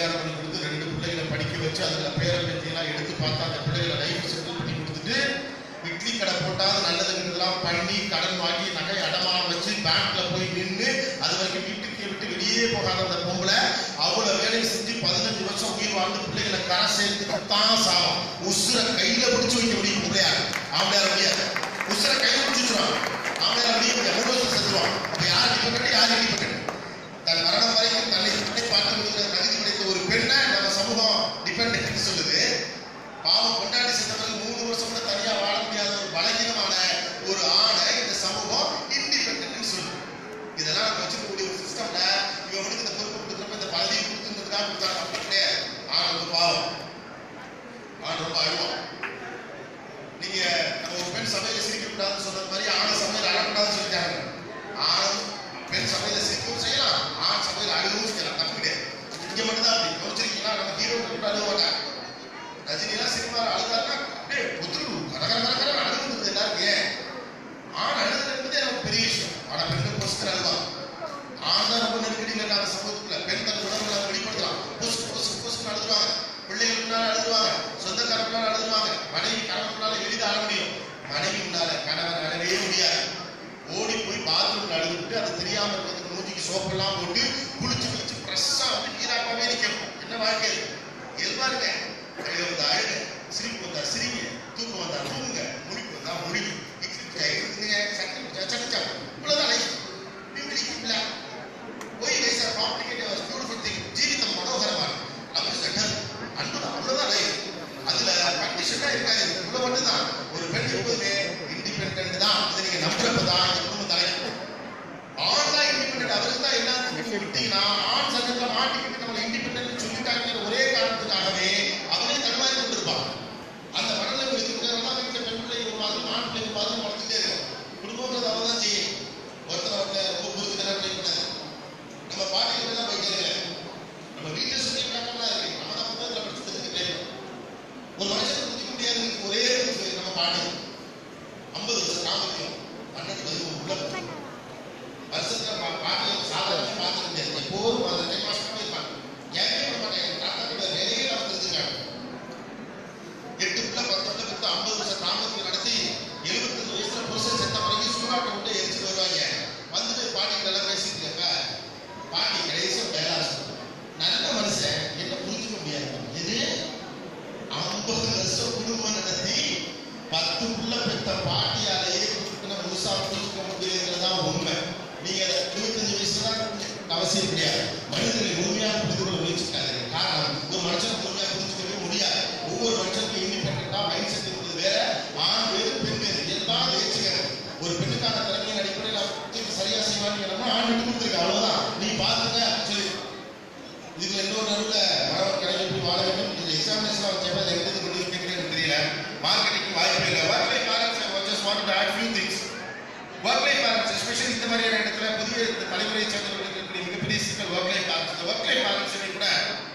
கல்யாணம் பண்ணி கொடுத்து ரெண்டு பிள்ளைகளை படிக்க வச்சு அதுல பேரை பற்றியெல்லாம் எடுத்து பார்த்தா அந்த பிள்ளைகளை லைஃப் செட்டில் பண்ணி கொடுத்துட்டு இட்லி கடை போட்டால் நல்லதுங்கிறதெல்லாம் பண்ணி கடன் வாங்கி நகை அடமானம் வச்சு பேங்க்ல போய் நின்று அது வரைக்கும் வீட்டுக்கு விட்டு வெளியே போகாத அந்த பொம்பளை அவ்வளவு வேலையை செஞ்சு பதினஞ்சு வருஷம் உயிர் வாழ்ந்து பிள்ளைகளை கரை சேர்த்துட்டு தான் சாவம் உசுர கையில பிடிச்சு வைக்க முடியும் பொம்பளையா அவங்களால முடியாது உசுர கையில பிடிச்சிருவான் அவங்களால முடிய முடியாது மூணு வருஷம் செத்துருவான் அப்ப யார் அடிப்பட்டு யார் அடிப்பட்டு தன் மரணம் வரைக்கும் தன்னை தன்னை பார்த்து கொடுக்கிற தகுதி படைத்த ஒரு பெண்ணை நம்ம சமூகம் டிபெண்ட் சொல்லுது பாவம் கொண்டாடி சென்றவர்கள் மூணு வருஷம் கூட தனியா வாழ முடியாத ஒரு பலகீனமான ஒரு ஆணை இந்த சமூகம் இண்டிபெண்ட் சொல்லுது இதெல்லாம் நம்ம வச்சுக்கக்கூடிய ஒரு சிஸ்டம்ல இவனுக்கு இந்த பொறுப்பு கொடுக்குறப்ப இந்த பதவி கொடுத்துருந்ததுக்காக கொடுத்தாங்க அப்படி கிடையாது ஆண் ரொம்ப பாவம் ஆண் ரொம்ப அழுவான் நீங்க நம்ம ஒரு பெண் சபையில சிரிக்க கூடாதுன்னு சொன்னது மாதிரி ஆண் சபையில அழக்கூடாதுன்னு சொல்லிட்டாங்க ஆண் பெண் சபையில சிரிக்கவும் செய்யலாம் ஆண் சபையில அழுகவும் செய்யலாம் தப்பு கிடையாது இங்க மட்டும் தான் அப்படி யோசிச்சிருக்கீங்களா நம்ம ஹீரோ கூட அழுவ மாட்டாங்க ரஜினிலாம் சினிமா அழுதாருன்னா அப்படியே புத்துரு கரகர கரகர அழுகுது எல்லாருக்கும் ஏன் ஆண் அழுது என்பது எனக்கு பெரிய விஷயம் ஆனா பெண்கள் பொசுக்கிற அழுவாங்க ஆண் தான் ரொம்ப நெருக்கடி இல்லாத சமூகத்துல பெண் தன் உணர்வுகளை வெளிப்படுத்தலாம் பொசு பொசு பொசுன்னு அழுதுவாங்க பிள்ளைகள் முன்னால அழுதுவாங்க சொந்தக்காரங்க முன்னால அழுதுவாங்க மனைவி கணவன் முன்னால எளிதாக அழ முடியும் மனைவி முன்னால கணவன் அழவே முடியாது ஓடி போய் பாத்ரூம்ல அழுதுட்டு அது தெரியாம இருக்கிறதுக்கு மூஞ்சிக்கு சோப்பெல்லாம் போட்டு குளிச்சு குளிச்சு ஃப்ரெஷ்ஷா வந்து நீராப்பாவே நிக்கணும் என்ன வாழ்க்கை இயல்பாருங்க கையில வந்தா அழுங்க சிரிப்பு வந்தா சிரிங்க தூக்கம் வந்தா தூங்குங்க முடிப்பு வந்தா முடிவு இருக்குங்க சட்டை சட்டை இவ்வளவுதான் லைஃப் பிம்பிளிக்கும்ல போய் life are complicated beautiful thing ஜீவிதம் மனோகரமான அப்படி சட்டம் அன்புதான் அவ்வளவுதான் லைஃப் அதுல கண்டிஷனா இருக்காது இவ்வளவு மட்டும்தான் ஒரு பெண் எப்போதுமே இண்டிபெண்டன்ட் தான் இதை நீங்க நம்புறப்பதான் இந்த குடும்பம் தலைக்கும் ஆண் தான் இண்டிபெண்டன்ட் அவருக்கு தான் எல்லாத்துக்கும் விட்டீங்கன்னா ஆண் சங்கத்துல மாட்டிக்கிட்டு நம்மளை இண்டிபெண்டன்ட் சொல்லிட்டாங்கிற ஒரே காரணத்துக்காகவே அவனே தடுமாறி கொண்டிருப்பான் அந்த மனநிலை இருக்கிறவங்க தான் வீட்டுல பெண் பிள்ளை ஒரு மாதிரி ஆண் பிள்ளை ஒரு மாதிரி வளர்த்துட்டே இருக்கும் குடும்பங்கிறது அவன் தான் செய்யும் ஒருத்தர் ஒருத்தர் ரொம்ப புரிஞ்சுக்கிறா ட்ரை பண்ணாது நம்ம பாட்டிகள் தான் போயிட்டே இருக்காங்க நம்ம வீட்டை சுற்றி பார்க்கலாம் இருக்கு நம்ம தான் புத்தகத்தில் படிச்சதுக்கு ட்ரை ஒரு மனுஷன் புரிஞ்சிக்க முடியாது ஒரே ஒரு நம்ம பாட்டி ஐம்பது வருஷம் தாமதிக்கும் பன்னெண்டு பதிமூணு உள்ள வருஷத்துல பா- பாட்டி சாதாரண பார்த்துக்க முடியாது எப்போதும் அந்த டைம் மாசமா இருப்பாங்க கேட்கவே விட மாட்டாங்க எங்க தாத்தா கூட வேலையே அவங்க தெரிஞ்சுக்காங்க எட்டு பிள்ளை பத்து பிள்ளை பெற்று ஐம்பது வருஷம் தாமதத்தில் நடத்தி எழுபத்தஞ்சு வயசுல புருஷன் செத்த பிறகு சூறாட்டை விட்டு எரிச்சுட்டு வருவாங்க வந்துட்டு பாட்டி எல்லாம் பேசிட்டு இருக்க பாட்டி கடைசியாக டயலாஸ் நல்ல மனுஷன் என்ன புரிஞ்சுக்க முடியாது இது ஐம்பது வருஷம் குடும்பம் நடத்தி பத்து புள்ள பெத்த பாட்டியாலேயே கொடுத்துன முழுசா புரிஞ்சுக்க முடியுங்கிறதா உண்மை நீங்க அதை இருபத்தஞ்சு வயசு தான் அவசியம் கிடையாது மனிதர்களை முழுமையாக புரிந்து கொள்ள முயற்சிக்காதீங்க காரணம் ஒரு மனுஷனை முழுமையாக புரிஞ்சுக்கவே முடியாது ஒவ்வொரு மனுஷனுக்கும் இண்டிபெண்டா மைண்ட் செட் இருக்கிறது வேற ஆண் வேறு பெண் வேறு எல்லாம் ஏற்றுக்கிறேன் ஒரு பெண்ணுக்கான திறமையின் அடிப்படையில் அவருக்கு சரியா செய்வாங்க ஆண் விட்டு கொடுத்துருக்க அவ்வளவுதான் நீ பாத்துக்க சொல்லி இதுல இன்னொரு நடுவில் மாணவர் கடை எப்படி வாழ வேண்டும் இந்த எக்ஸாமினேஷன் வச்ச அதை எடுத்து கொண்டு கேட்கறது எனக்கு தெரியல மார்க்கெட்டிங் வாய்ப்பே இல்லை work life balance I just want to add few things work life balance especially இந்த மாதிரியான இடத்துல புதிய இந்த தலைமுறையை சேர்ந்தவர்களுக்கு இருக்கக்கூடிய மிகப்பெரிய சிக்கல் ஒர்க் லைஃப் பேலன்ஸ் இந்த ஒர்க் லைஃப் பேலன்ஸை கூட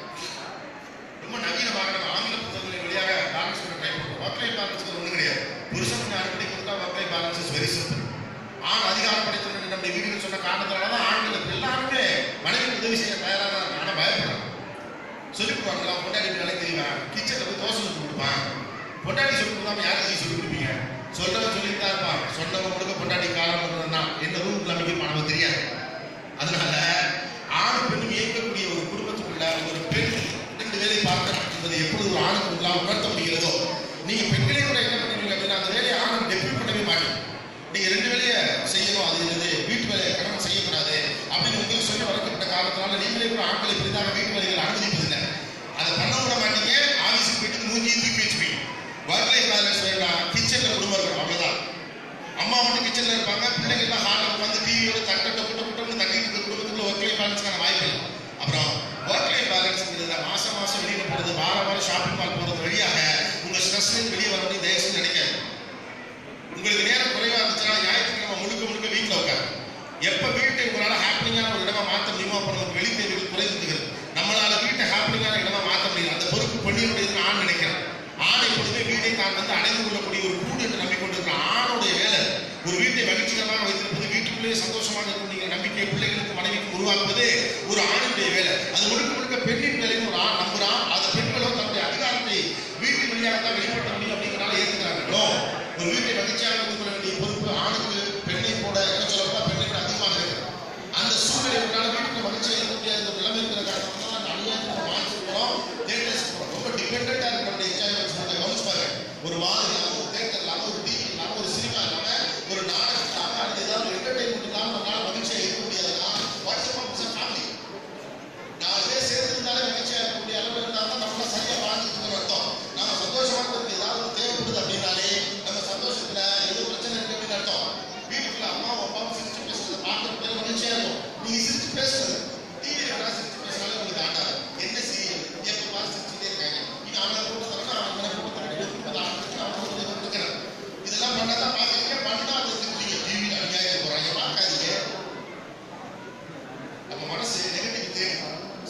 ரொம்ப நவீனமாக நம்ம ஆங்கில புத்தகங்களின் வழியாக பேலன்ஸ் பண்ண ட்ரை பண்ணுறோம் ஒர்க் லைஃப் பேலன்ஸ் ஒன்றும் கிடையாது புருஷனுக்கு அடிப்படை கொடுத்தா work life balance is very simple ஆண் அதிகாரம் படைத்தவர்கள் நம்முடைய வீடுகள் சொன்ன காரணத்தினால தான் ஆண்களுக்கு எல்லாருமே மனைவி உதவி செய்ய தயாராக இருக்காங்க ஆனால் பயப்படுறாங்க சொல்லிக் கொடுப்பாங்களா பொண்டாடி வேலைக்கு தெரியுமா கிச்சனில் போய் தோசை சுட்டு கொடுப்பான் பொண்டாடி சொல்லி கொடுக்காம யாருக்கு சொல்லி கொடுப்பீங்க சொல்றவன் சொல்லிட்டு தான் இருப்பான் சொன்னவன் முழுக்க பொண்டாடி காலம் பண்ணுறதுனா என்ன ரூம் அமைக்க நமக்கு தெரியாது அதனால ஆண் பெண்ணும் இயக்கக்கூடிய ஒரு குடும்பத்துக்குள்ள ஒரு பெண் ரெண்டு வேலை பார்க்கணும் என்பதை எப்பொழுது ஒரு ஆணுக்கு உள்ளா உணர்த்த முடிகிறதோ நீங்க பெண்களே கூட என்ன பண்ணுவீங்க அப்படின்னா அந்த வேலையை ஆணும் டெபியூட் பண்ணவே மாட்டீங்க நீங்க ரெண்டு வேலையை செய்யணும் அது இது வீட்டு வேலையை கணவன் செய்யக்கூடாது அப்படின்னு உங்களுக்கு சொல்லி வளர்க்கப்பட்ட காலத்தினால நீங்களே கூட ஆண்களை பெரிதாக வீட்டு வேலைகள் அனுமதிப்பதில்லை அதை பண்ண விட மாட்டீங்க ஆஃபீஸுக்கு போயிட்டு மூஞ்சி தூக்கி வச்சுப்பீங்க ஒர்க் லைஃப் பேலன்ஸ் வேண்டாம் கிச்சன்ல குடும்பம் இருக்கும் அவ்வளவுதான் அம்மா மட்டும் கிச்சன்ல இருப்பாங்க பிள்ளைங்க எல்லாம் ஹாலில் உட்காந்து டிவியோட தட்டை குட்ட குட்டம்னு தட்டிட்டு இருக்க குடும்பத்துக்குள்ள ஒர்க் லைஃப் பேலன்ஸ்க்கான வாய்ப்பு இல்லை அப்புறம் ஒர்க் லைஃப் பேலன்ஸ்ங்கிறத மாசம் மாசம் வெளியில போறது வார வாரம் ஷாப்பிங் மால் போறது வழியாக உங்க ஸ்ட்ரெஸ் வெளியே வரணும்னு தயவு செஞ்சு நினைக்காது உங்களுக்கு நேரம் குறைவா இருந்துச்சுன்னா ஞாயிற்றுக்கிழமை முழுக்க முழுக்க வீட்டில் உட்காரு எப்ப வீட்டை உங்களால ஹாப்பினிங்கான ஒரு இடமா மாற்ற முடியுமோ அப்ப நமக்கு வெளி தேவைகள் குறைந்துகிறது நம்மளால வீட்டை ஹாப்பினிங்கான இடமா மாற்ற முடியும் அந்த பொறுப்பு பெண்ணினுடையதுன்னு ஆண் நினைக்கிறேன் ஆண் எப்பொழுதுமே வீட்டை தான் வந்து அடைந்து கொள்ளக்கூடிய ஒரு கூடு என்று நம்பிக்கொண்டிருக்கிற ஆணுடைய வேலை ஒரு வீட்டை மகிழ்ச்சிகரமாக வைத்திருப்பது வீட்டுக்குள்ளேயே சந்தோஷமாக இருக்கக்கூடிய நம்பிக்கை பிள்ளைகளுக்கு மனைவிக்கு உருவாக்குவது ஒரு ஆணுடைய வேலை அது முழுக்க முழுக்க பெண்ணின் வேலைன்னு ஒரு ஆண்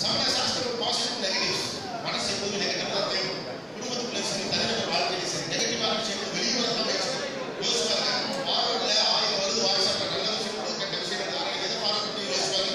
சம்டைம்ஸ் ஆஸ்க் பாசிட்டிவ் நெகட்டிவ்ஸ் மனசு எப்போதுமே நெகட்டிவ் தான் தேவை குடும்பத்துக்குள்ள சரி தனிநபர் வாழ்க்கையில சரி நெகட்டிவான விஷயங்கள் வெளியே வர தான் முயற்சி யோசிச்சு பாருங்க பார்வையில் ஆயிரம் வருது வாட்ஸ்அப்ல நல்ல விஷயம் வருது, கெட்ட விஷயம் வருது எதை பார்வை பண்ணி யோசிச்சு பாருங்க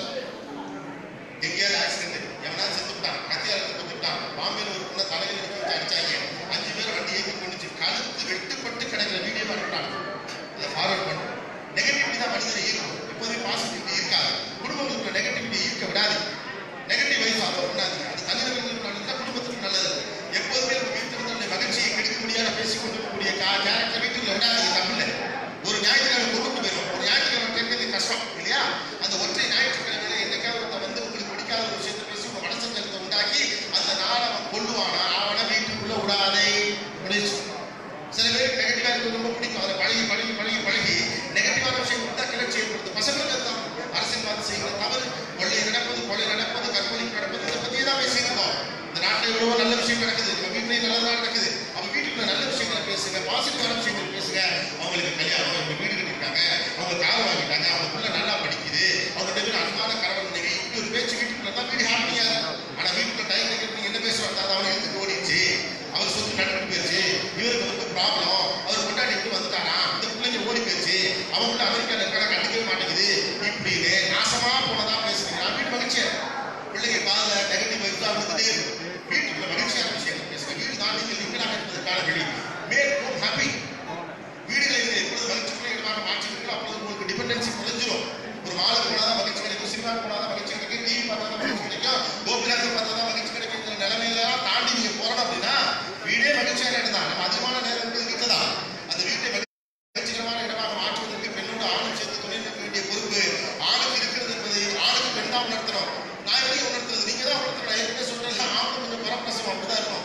எங்கேயாவது ஆக்சிடென்ட் எவனா செத்துட்டான் கத்தியால குத்திட்டான் பாம்பேல ஒரு பொண்ணை தலையில நிக்க வச்சு அடிச்சாங்க அஞ்சு பேர் வண்டி ஏற்றி கொண்டுச்சு கழுத்து வெட்டுப்பட்டு கிடக்கிற வீடியோ அனுப்பிட்டாங்க அதை ஃபார்வர்ட் பண்ணும் நெகட்டிவிட்டி தான் மனிதனை ஈர்க்கும் எப்போதுமே பாசிட்டிவிட்டி இருக்காது குடும்பங்களுக்குள்ள நெகட்டிவிட்டி ஈர்க்க விடாது நெகட்டிவ் வைஸ் ஃபாலோ பண்ணாதீங்க அது தனிநபர்களுக்கு நல்லது குடும்பத்துக்கு நல்லது எப்போதுமே நம்ம வீட்டில் வந்து மகிழ்ச்சியை கெடுக்க முடியாத பேசிக் கொண்டிருக்கக்கூடிய கேரக்டர் வீட்டுக்குள்ள விடாதீங்க தமிழ்ல ஒரு ஞாயிற்றுக்கிழமை கொண்டு போயிடும் ஒரு ஞாயிற்றுக்கிழமை கேட்கறது கஷ்டம் இல்லையா அந்த ஒற்றை ஞாயிற்றுக்கிழமையில என்னைக்காவது ஒருத்தன் வந்து உங்களுக்கு பிடிக்காத ஒரு விஷயத்தை பேசி உங்க மனசஞ்சலத்தை உண்டாக்கி அந்த நாளை அவன் கொள்ளுவானா அவனை வீட்டுக்குள்ள விடாதே முடிச்சு சில பேருக்கு நெகட்டிவா இருக்கிறது ரொம்ப பிடிக்கும் அதை பழகி பழகி பழகி பழகி நெகட்டிவான விஷயம் கொடுத்தா கிளர்ச்சி ஏற்படுது பசங்களுக்கு அதுதான் அரசியல்வாதம் செய்கிற தவறு கொள்ளை நடப்பது கொலை நடப்பது கற்பனை நடப்பது இதை பத்தியே தான் பேசிட்டு இருக்கோம் இந்த நாட்டில் எவ்வளவோ நல்ல விஷயம் நடக்குது நம்ம வீட்லயும் நல்லதா நடக்குது அவங்க வீட்டுக்குள்ள நல்ல விஷயங்களை பேசுங்க பாசிட்டிவான விஷயங்கள் பேசுங்க அவங்களுக்கு கல்யாணம் அவங்க வீடு கட்டிருக்காங்க அவங்க கார் வாங்கிட்டாங்க அவங்க பிள்ளை நல்லா படிக்குது அவங்க ரெண்டு பேரும் அன்பான கணவன் மனைவி இப்படி ஒரு பேச்சு வீட்டுக்குள்ள தான் வீடு ஹாப்பியா இருக்கும் ஆனா வீட்டுக்குள்ள டைம் நீங்க என்ன பேசுவாங்க அது அவன் எழுந்து ஓடிச்சு அவர் சொத்து நடந்து போயிடுச்சு இவருக்கு வந்து ப்ராப்ளம் அவர் கொண்டாடி விட்டு வந்துட்டானா இந்த பிள்ளைங்க ஓடி போயிடுச்சு அவன் பிள்ளை அமெரிக்கால இருக்கா கண்டுக்கவே மாட்டேங்குது இப்படின்னு நாசமா போனதா பேசுறீங்க நான் வீடு மகிழ்ச்சியா பிள்ளைங்க காதுல நெகட்டிவ் வைப்ஸா வந்துட்டே இருக்கும் வீட்டுக்குள்ள மகிழ்ச்சியான விஷயங்கள் பேசுங்க வீடு தான் நீங்கள் லிங்கனாக இருப்பதற்கான வெளி மேல் ஹோம் ஹாப்பி வீடுகளை நீங்கள் எப்பொழுது மகிழ்ச்சிக்குள்ள இடமாக மாற்றிக்கிறீங்களோ அப்பொழுது உங்களுக்கு டிபெண்டன்சி குறைஞ்சிரும் ஒரு மாலுக்கு போனாதான் மகிழ்ச்சி கிடைக்கும் சினிமா போனாதான் மகிழ்ச்சி கிடைக்கும் டிவி பார்த்தாதான் மகிழ்ச்சி கிடைக்கும் கோபிநாசம் பார்த்தாதான் மகிழ்ச்சி கிடைக்குங்கிற நிலைமையிலாம் தாண்டி நீங்க போறோம் அப்படின்னா வீடே மகிழ்ச்சியான இடம் தான் நம்ம அதிகமான நேரம் இருக்கிறது வீட்டில் தான் அந்த வீட்டை மகிழ்ச்சிகரமான இடமாக மாற்றுவதற்கு பெண்ணோட ஆணும் சேர்த்து துணை நிற்க வேண்டிய பொறுப்பு ஆணுக்கு இருக்கிறது என்பதை ஆணுக்கு பெண் தான் உணர்த்தணும் நான் எப்படி உணர்த்துறது நீங்க தான் உணர்த்தணும் நான் ஏற்கனவே சொல்றேன் ஆணும் கொஞ்சம் பரப்பிரசம் அப்படிதான் இருக்கும்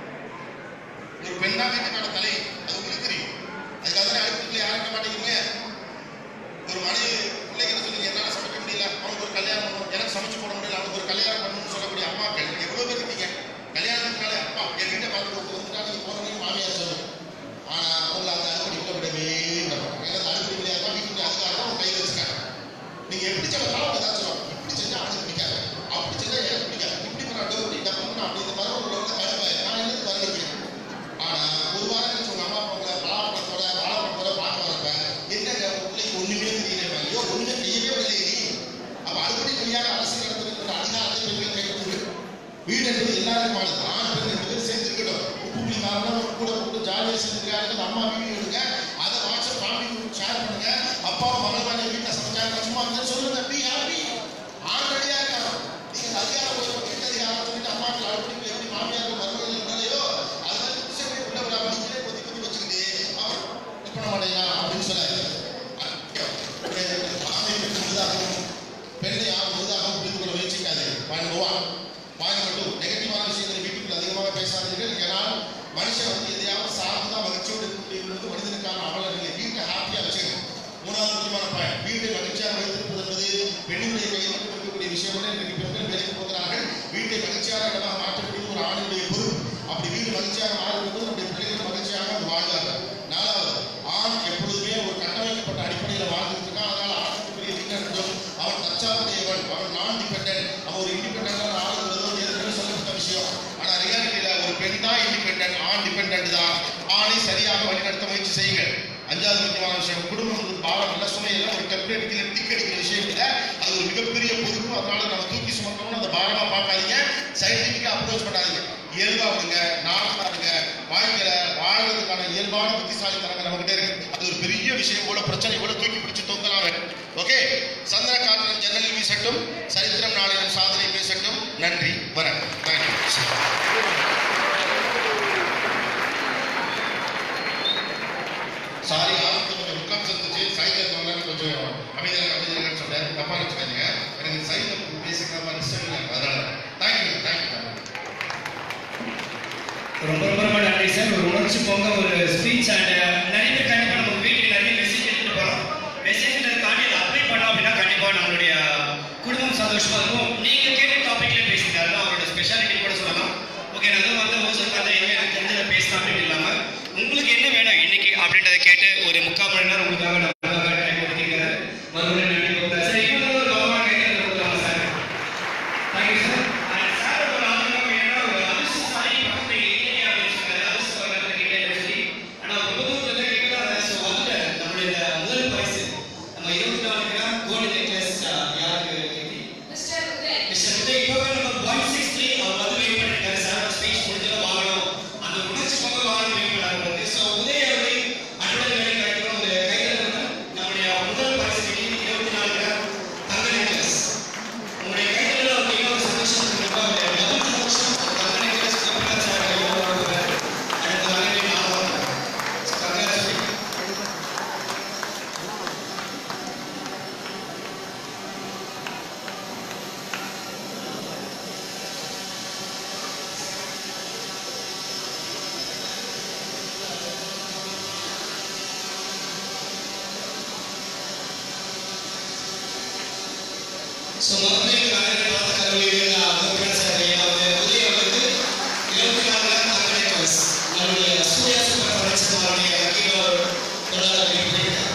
ஒரு பெண்ணா வீட்டுக்கான தலை அது உங்களுக்கு தெரியும் அதுக்காக தான் அடுத்த யாரும் இருக்க மாட்டேங்கிறீங்க ஒரு மனைவி பிள்ளைங்க சொல்லி என்னால சமைக்க முடியல அவனுக்கு ஒரு கல்யாணம் பண்ணணும் எனக்கு சமைச்சு போட முடியல அவனுக்கு ஒரு கல்யாணம் பண்ணணும்னு சொல்லக்கூடிய அம்மாக்கள் எவ்வளவு பேர் இருக்கீங்க கல்யாணத்துக்காலே அப்பா என் வீட்டை பார்த்து ஒருத்தர் வந்துட்டா நீங்க போனீங்க மாமியார் சொல்லும் ஆனா உங்களை அந்த அறுபடி உள்ள விடவே மாட்டாங்க ஏன்னா அறுபடி விளையாட்டா வீட்டுக்கு அதுக்காக தான் அவங்க கையில் வச்சுக்காங்க நீங்க எப்படி சொன்னாலும் ஏதாச்சும் சொல்லுவாங்க இப்படி செஞ்சா அவனுக்கு பிடிக்காது அப்படி செஞ்சா எனக்கு பிடிக்காது இப்படி பண்ணா டோர் என்ன பண்ணணும் அப்படி இந்த மாதிரி உள்ள கடுப்பாய் நான் என்ன வரணிக்கிறேன் ஆனா ஒரு வாரம் கழிச்சு உங்க அம்மா அப்பா உங்களை பலாப்பழத்தோட வாழைப்பழத்தோட பார்க்க வரப்ப என்னங்க உங்க பிள்ளைக்கு ஒண்ணுமே தெரியல ஐயோ ஒண்ணுமே செய்யவே விடலையே நீ அப்ப அடுப்படி வழியாக அரசியல் நடத்துகிற அதிகாரத்தை பெண்கள் கைப்பற்று வீடு என்பது எல்லாருக்குமானது ஆண் பெண் ரெண்டு பேரும் சேர்ந்து இருக்கட்டும் உப்பு புளி காரணம் கூட போட்டு ஜாலியாக சேர்ந்துருக்காங்க அந்த அம்மா வீடியோ எடுங்க அதை வாட்ஸ்அப் ஃபேமிலி குரூப் ஷேர் பண்ணுங்க அப்பா மகள் மாதிரி வீட்டில் சமைச்சாங்க சும்மா வந்து சொல்லுங்க பி ஹாப்பி ஆண் ரெடியா இருக்காங்க நீங்க அதிகாரம் ஒரு வீட்டு அதிகாரம் சொல்லிட்டு அம்மாக்கள் அடுப்படி எப்படி மாமியார் மருமகள் இருந்தாலையோ அதை புருஷன் உள்ள விடாம நீங்களே கொதி கொதி வச்சுக்கிட்டு அவன் இது பண்ண மாட்டேங்க அப்படின்னு சொல்லாது ஆணை பெண் முழுதாகவும் பெண்ணை யார் முழுதாகவும் புரிந்து கொள்ள முயற்சிக்காது பாயிண்ட் ஒன் பாயிண்ட் டூ நெகட்டிவான விஷயங்களை வீட்டுக்குள்ள அதிகமாக பேசாதீர்கள் ஏன்னால் மனுஷன் வந்து எதையாவது சார்ந்து தான் மகிழ்ச்சியோடு இருக்கக்கூடிய என்பது மனிதனுக்கான அவல நிலை வீட்டை ஹாப்பியா வச்சுக்கணும் மூணாவது முக்கியமான பாயிண்ட் வீட்டை மகிழ்ச்சியாக வைத்திருப்பது என்பது பெண்ணுடைய கையில் இருக்கக்கூடிய விஷயம் இல்லை இன்றைக்கு பெண்கள் வேலைக்கு போகிறார்கள் வீட்டை மகிழ்ச்சியான இடமாக மாற்றக்கூடிய ஒரு ஆணுடைய பொறுப்பு அப்படி வீடு மகிழ்ச்சியாக மாறும்போது நம்முடைய பிள்ளைகள் மகிழ்ச்சியாக அங்கு வாழ்வார்கள் நாலாவது ஆண் எப்பொழுதுமே ஒரு கட்டமைக்கப்பட்ட அடிப்படையில் வாழ்ந்துட்டு இருக்கான் அதனால ஆணுக்கு பெரிய வீக்கம் அவன் தற்சார்புடையவன் அவன் நான் டிபெண்டன்ட் அவன் ஒரு இண்டிபெண்டான ஆளுங்கிறதோ ஏற்கனவே சொல்லப்பட்ட விஷயம் ஆனா ரியாலிட்டியில ஒரு பெண் தான் இண்டிபெண்டன்ட் ஆண் டிபெண்டன்ட் தான் ஆணை சரியாக வழிநடத்த முயற்சி செய்யுங்கள் அஞ்சாவது முக்கியமான விஷயம் குடும்பம் வந்து பாரம் நல்ல சுமையில ஒரு டெம்ப்ளேட் கீழே டிக் அடிக்கிற விஷயம் இல்லை அது ஒரு மிகப்பெரிய பொறுப்பு அதனால நம்ம தூக்கி சுமக்கணும்னு அந்த பாரமா பார்க்காதீங்க சயின்டிபிக்கா அப்ரோச் பண்ணாதீங்க இயல்பா விடுங்க நார்மலா இருங்க வாழ்க்கையில வாழ்வதற்கான இயல்பான புத்திசாலித்தனங்க நம்ம கிட்ட இருக்கு அது ஒரு பெரிய விஷயம் கூட பிரச்சனை கூட தூக்கி பிடிச்சு தொங்கலாம் ஓகே சந்திர காற்றிலும் ஜன்னலில் வீசட்டும் சரித்திரம் நாளிலும் சாதனை பேசட்டும் நன்றி வணக்கம் தேங்க்யூ சாரி ஆரம்பத்தில் கொஞ்சம் உட்காந்து இருந்துச்சு சைடில் இருந்தவங்க கொஞ்சம் அமைதியாக அமைதியாக சொன்னேன் தப்பா நினச்சிக்காதீங்க எனக்கு சைடில் பேசிக்கிற மாதிரி இஷ்டம் இல்லை அதனால தேங்க்யூ தேங்க்யூ ரொம்ப ரொம்ப ரொம்ப நன்றி சார் ஒரு உணர்ச்சி போங்க ஒரு ஸ்பீச் அண்ட் நிறைய பேர் கண்டிப்பாக நம்ம வீட்டுக்கு நிறைய மெசேஜ் எடுத்துட்டு போகிறோம் மெசேஜ் தாண்டி அதை அப்ளை பண்ணோம் அப்படின்னா கண்டிப்பாக நம்மளுடைய குடும்பம் சந்தோஷமா இருக்கும் நீங்க கேட்ட டாபிக்ல பேசுங்க அதுதான் அவரோட ஸ்பெஷாலிட்டி கூட சொல்லலாம் ஓகே நான் வந்து ஓசர் கதை எங்க எனக்கு தெரிஞ்சதை பேசலாம் அப்படின்னு இல்லாம உங்களுக்கு என்ன வேணும் இன்னைக்கு அப்படின்றத கேட்டு ஒரு முக்கால் மணி நேரம் உங்களுக்காக நமக்காக டைம் ஒதுக்கிக்கிறாரு மறுபடியும் நன்றி கொடுக்குறேன் சார் இப்போ ஒரு கவனமாக கேட்கறது கொடுக்கலாம் சார் தேங்க்யூ சார் ஸோ முதல்ல காலையில் பார்த்த கல்லூரியில் கோபிநாத் சார் ஐயா வந்து உதய வந்து இருபத்தி நாலாம் தங்கடை பரிசு நம்முடைய சூர்யா சூப்பர் பரிசு அவருடைய வக்கீல் தொடர்ந்து வெளிப்படுத்தார்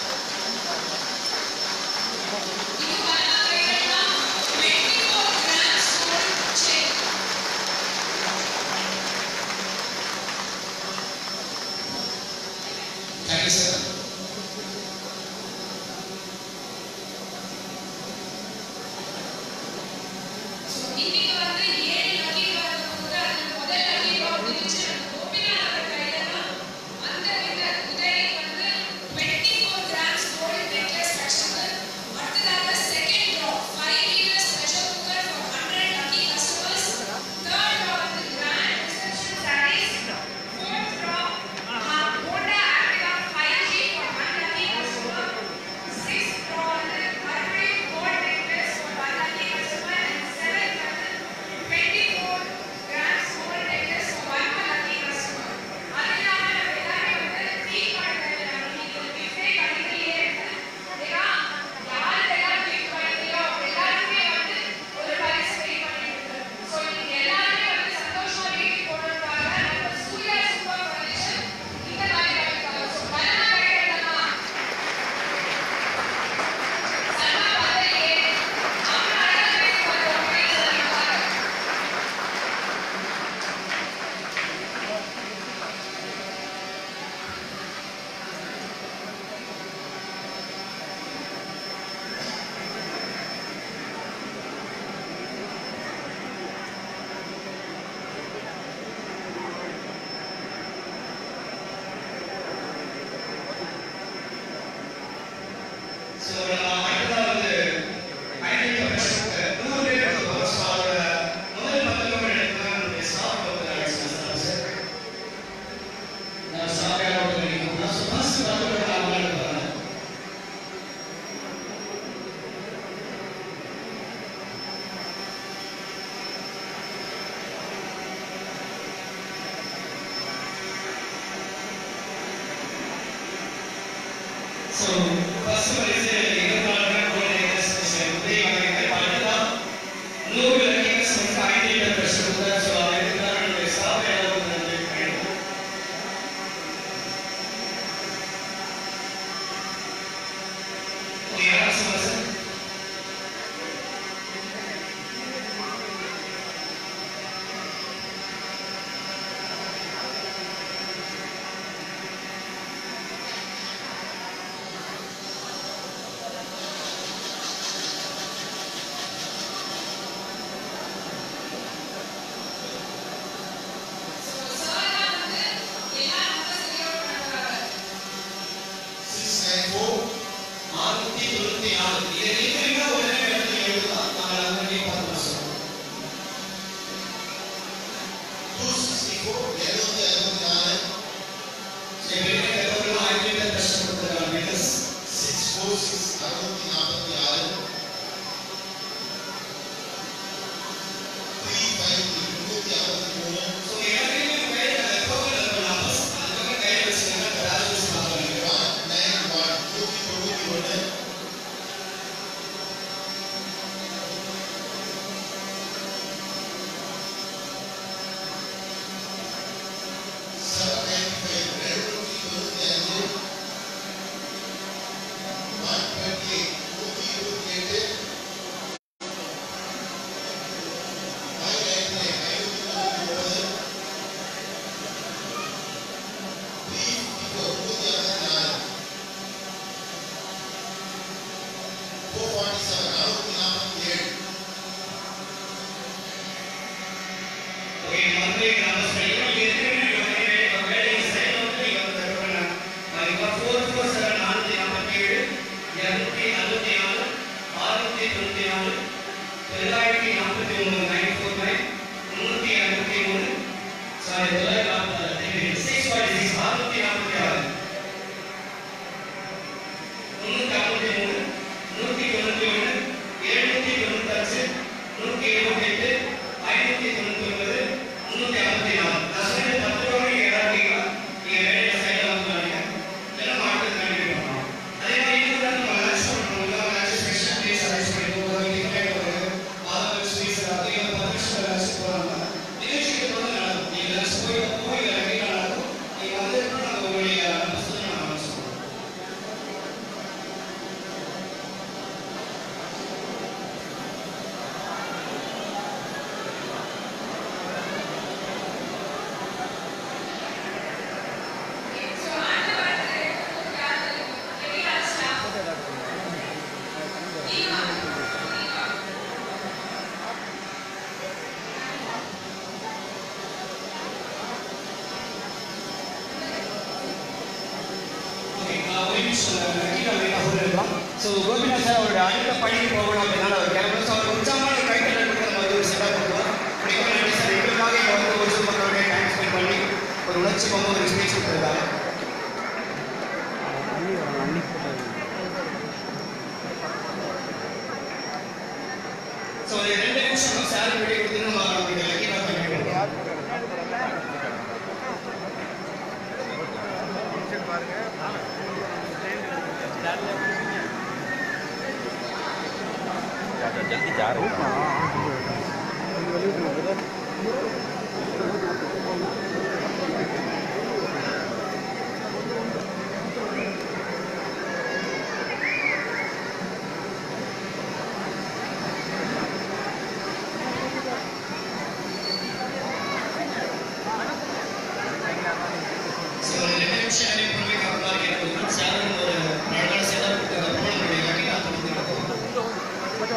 தேங்க்யூ சார் இன்னைக்கு வந்து ஏழு லக்கி கார்டு வந்து அதுல முதல் லக்கி கார்டு வந்துச்சு கோபிநாத் அவர் கையில தான் அந்த வின்னர் உதய் வந்து 24 கிராம்ஸ் கோல்ட் நெக்லஸ் கிடைச்சது அடுத்ததாக second draw 5 litres pressure cooker for 100 lucky customers third draw வந்து grand reception saris fourth draw Honda Activa 5G for 1 lucky customer sixth draw வந்து மறுபடியும் gold necklace for 1 lucky customer and seventh வந்து 24 grams gold necklace for 1 lucky customer அது இல்லாம நம்ம எல்லாமே வந்து டீ கார்டு இன்னைக்கு கிஃப்டே கடையிலேயே இருக்கு ஏன்னா யாருக்கெல்லாம் கிஃப்ட் பண்ணியோ எல்லாருக்குமே வந்து ஒரு பரிசு பே பண்ணிட்டு ஸோ இன்னைக்கு எல்லாருமே வந்து சந்தோஷமா வீட்டுக்கு போனதுக்காக நம்ம சூர்யா சூப்பர் ஃபர்னிச்சர் இந்த மாதிரி பண்ணிருக்காங்க ஸோ நல்ல கிடைக்கிறதா சன்னா பதலியே அவங்க அழகா பேசி பார்த்தோம் சொல்லிருக்காங்க ஸோ நம்ம அடுத்ததாக வந்து ஐநூறு வருஷத்துக்கு நூறு பேருக்கு ஒரு ஸ்டாலோட முதல் பத்து நிமிடம் எடுத்துதான் நம்முடைய ஸ்டாஃப் வந்து அழைச்சிருக்காங்க சார் நான் ஸ்டாஃப் யாரோட பண்ணிக்கணும் ஸோ ஃபர்ஸ்ட் பத்து நிமிடம் அவங்க எடுப்பாங்க ஸோ ஃபர்ஸ்ட் பரிசு இருபத்தி நாலு பேர் கோல்டு நெக்லஸ் உதய வகைகள் அடுத்ததான் நூறு நெக்லஸ் வந்து ஐந்து லிட்டர் ப்ரெஷர் குக்கர் ஸோ அதை எடுத்துதான் நம்முடைய ஸ்டாஃப் யாரோட வந்து பண்ணிக்கணும் ஓகே யாரும் சொல்லுங்க சார் ஸோ சார் தான் வந்து எல்லா நம்பர்ஸையும் பண்ணுறாங்க சிக்ஸ் நைன் ஃபோர் ஆறுநூத்தி தொண்ணூத்தி நாலு இதை நீங்க ஒரே இடத்துல எழுதலாம் நாங்கள் அங்கே பார்த்து சொல்லுவோம் டூ சிக்ஸ்டி ஃபோர் எழுநூத்தி அறுபத்தி நாலு சிக்ஸ் ஃபோர் சிக்ஸ் அறுநூத்தி நாற்பத்தி ஆறு த்ரீ ஃபைவ் முன்னூத்தி ஐம்பத்தி மூணு ஒன் நைன் ஒன் நூற்றி தொண்ணூற்றி ஒன்று செவன் நைன் ஃபைவ் எழுநூற்றி தொண்ணூற்றி அஞ்சு ஒன் டுவெண்ட்டி எயிட் நூற்றி இருபத்தி எட்டு ஃபைவ் நைன் நைன் ஐநூற்றி தொண்ணூற்றி ஒன்பது த்ரீ ஃபிஃப்டி ஃபோர் நூற்றி ஐம்பத்தி நாலு ஃபோர் ஃபார்ட்டி செவன் நானூற்றி நாற்பத்தி ஏழு தொள்ளாயிரத்தி நாற்பத்தி மூணு நைன் ஃபோர் நைன் முன்னூற்றி அறுபத்தி மூணு சாரி தொள்ளாயிரத்தி நாற்பத்தி சிக்ஸ் ஃபார்ட்டி சிக்ஸ் அறுநூத்தி நாற்பத்தி ஆறு முன்னூற்றி ஐம்பத்தி மூணு நூற்றி தொண்ணூற்றி ஒன்று எழுநூற்றி தொண்ணூத்தஞ்சு நூற்றி எழுபத்தி எட்டு ஐநூற்றி தொண்ணூற்றி ஒன்பது முன்னூற்றி ஐம்பத்தி நாலு நான் சொன்ன பத்து ரூபா நீங்கள் ஏதாவது நீங்கள் வேலையை சைடில் வந்து வாங்க இல்லைன்னா மாட்டு கண்டிப்பாக பண்ணலாம் அதே மாதிரி இன்னும் நம்ம லஞ்ச் பண்ணுறோம் லஞ்ச் ஸ்பெஷல் டேஸ் அரேஞ்ச் பண்ணி போகிறோம் நீங்கள் ஒரு பத்து நிமிஷம் லஞ்ச் போகிறாங்க நிகழ்ச்சிக்கு தொடர்ந்து நடக்கும் நீங்கள் லஞ்ச் போயிட்டு போய் இறங்கி நடக்கும் நீங்கள் வந்து நாங்கள் உங்களுடைய புத்தகம் நாங்கள் சொல்லுவோம் So ஆண்டு வாழ்த்து யாரு ரெடியா ஸ்டாஃப் நீங்க நீங்க ஓகே ஒரு நிமிஷம் கீழே லைட்டாக ஹோல்ட் இருக்கலாம் ஸோ கோபிநாத் சார் அவருடைய அடுத்த பணிக்கு போகணும் அப்படின்னா அவர் கிளம்பணும் ஸோ அவர் உற்சாகமான கைத்தல் கொடுக்குற மாதிரி ஒரு செட்டப் கொடுக்கலாம் ரொம்ப நன்றி சார் எங்களுக்காக இங்கே வந்து ஒரு சில மக்களுடைய டைம் ஸ்பெண்ட் பண்ணி ஒரு உணர்ச்சி பொங்க ஒரு ஸ்பீச் கொடுத்துருக்காங்க ஸோ ஒரு ரெண்டு நிமிஷம் சார் வெளியே கொடுத்து நம்ம அவருடைய லக்கீராக பண்ணிடுவோம் जल्दी जा रहे हो ஸோ ஒரு ரெண்டு நிமிஷம் நிறைய பொறுமைக்கு அப்புறமா கேட்கணும் சார் ஒரு அழகான செட்டப் கொடுத்ததுக்கப்புறம் நம்மளுடைய லக்கீராக கொடுத்துருக்கோம்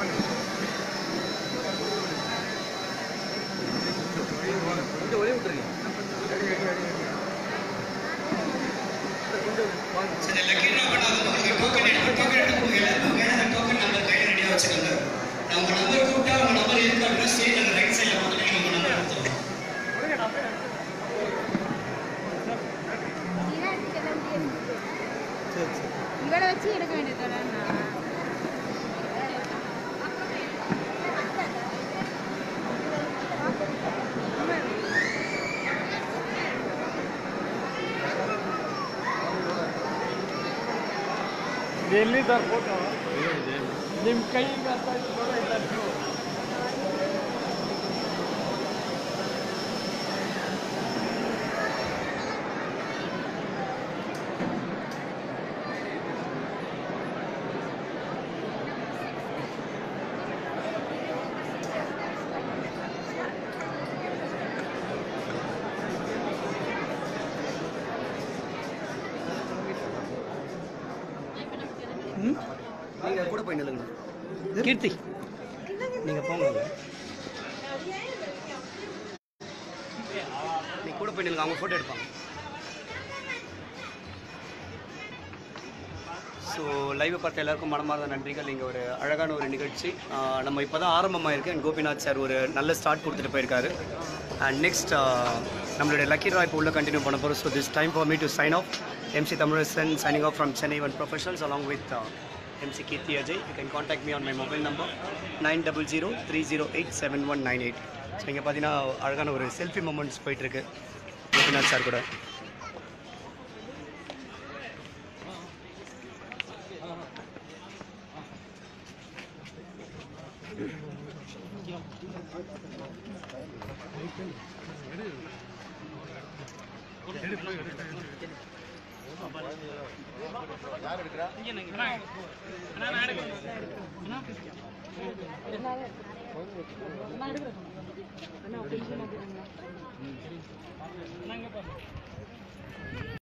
சரி லக்கீர் என்ன பண்ணாங்க உங்களுக்கு டோக்கன் எடுத்து டோக்கன் எடுத்து போங்க எல்லாருக்கும் மேலே அந்த டோக்கன் நம்பர் கையில் ரெடியாக வச்சுக்கோங்க நான் உங்கள் நம்பர் கூப்பிட்டா உங்கள் நம்பர் இருக்கு அப்படின்னா ஸ்டேஜ் அந்த ரைட் சைடில் போட்டுட்டு நீங்கள் உங்கள் நம்பர் கொடுத்துருவோம் இவளை வச்சு எடுக்க வேண்டியது दिल्ली तर फोटो निम कहीं करता थोड़ा इधर क्यों நீங்கள் கூட போய் நில்லுங்க கீர்த்தி நீங்கள் போங்க நீ கூட போய் நில்லுங்க அவங்க ஃபோட்டோ எடுப்பாங்க ஸோ லைவை பார்த்த எல்லாருக்கும் மனமார்ந்த நன்றிகள் இங்கே ஒரு அழகான ஒரு நிகழ்ச்சி ஆஹ் நம்ம இப்போ தான் ஆரம்பமாயிருக்கு அண்ட் கோபிநாத் சார் ஒரு நல்ல ஸ்டார்ட் கொடுத்துட்டு போயிருக்காரு அண்ட் நெக்ஸ்ட் நம்மளுடைய லக்கி ரா இப்போ உள்ள கண்டினியூ பண்ண போகிறோம் so this time for me to sign off MC Tamizhasan signing off from Chennai one professionals along with uh, MC Kirti Ajay. You can contact me on my mobile number nine double zero three zero eight seven one nine eight so இங்கே பார்த்தீங்கன்னா அழகான ஒரு செல்ஃபி மூமெண்ட்ஸ் போயிட்டுருக்கு கோபிநாத் சார் கூட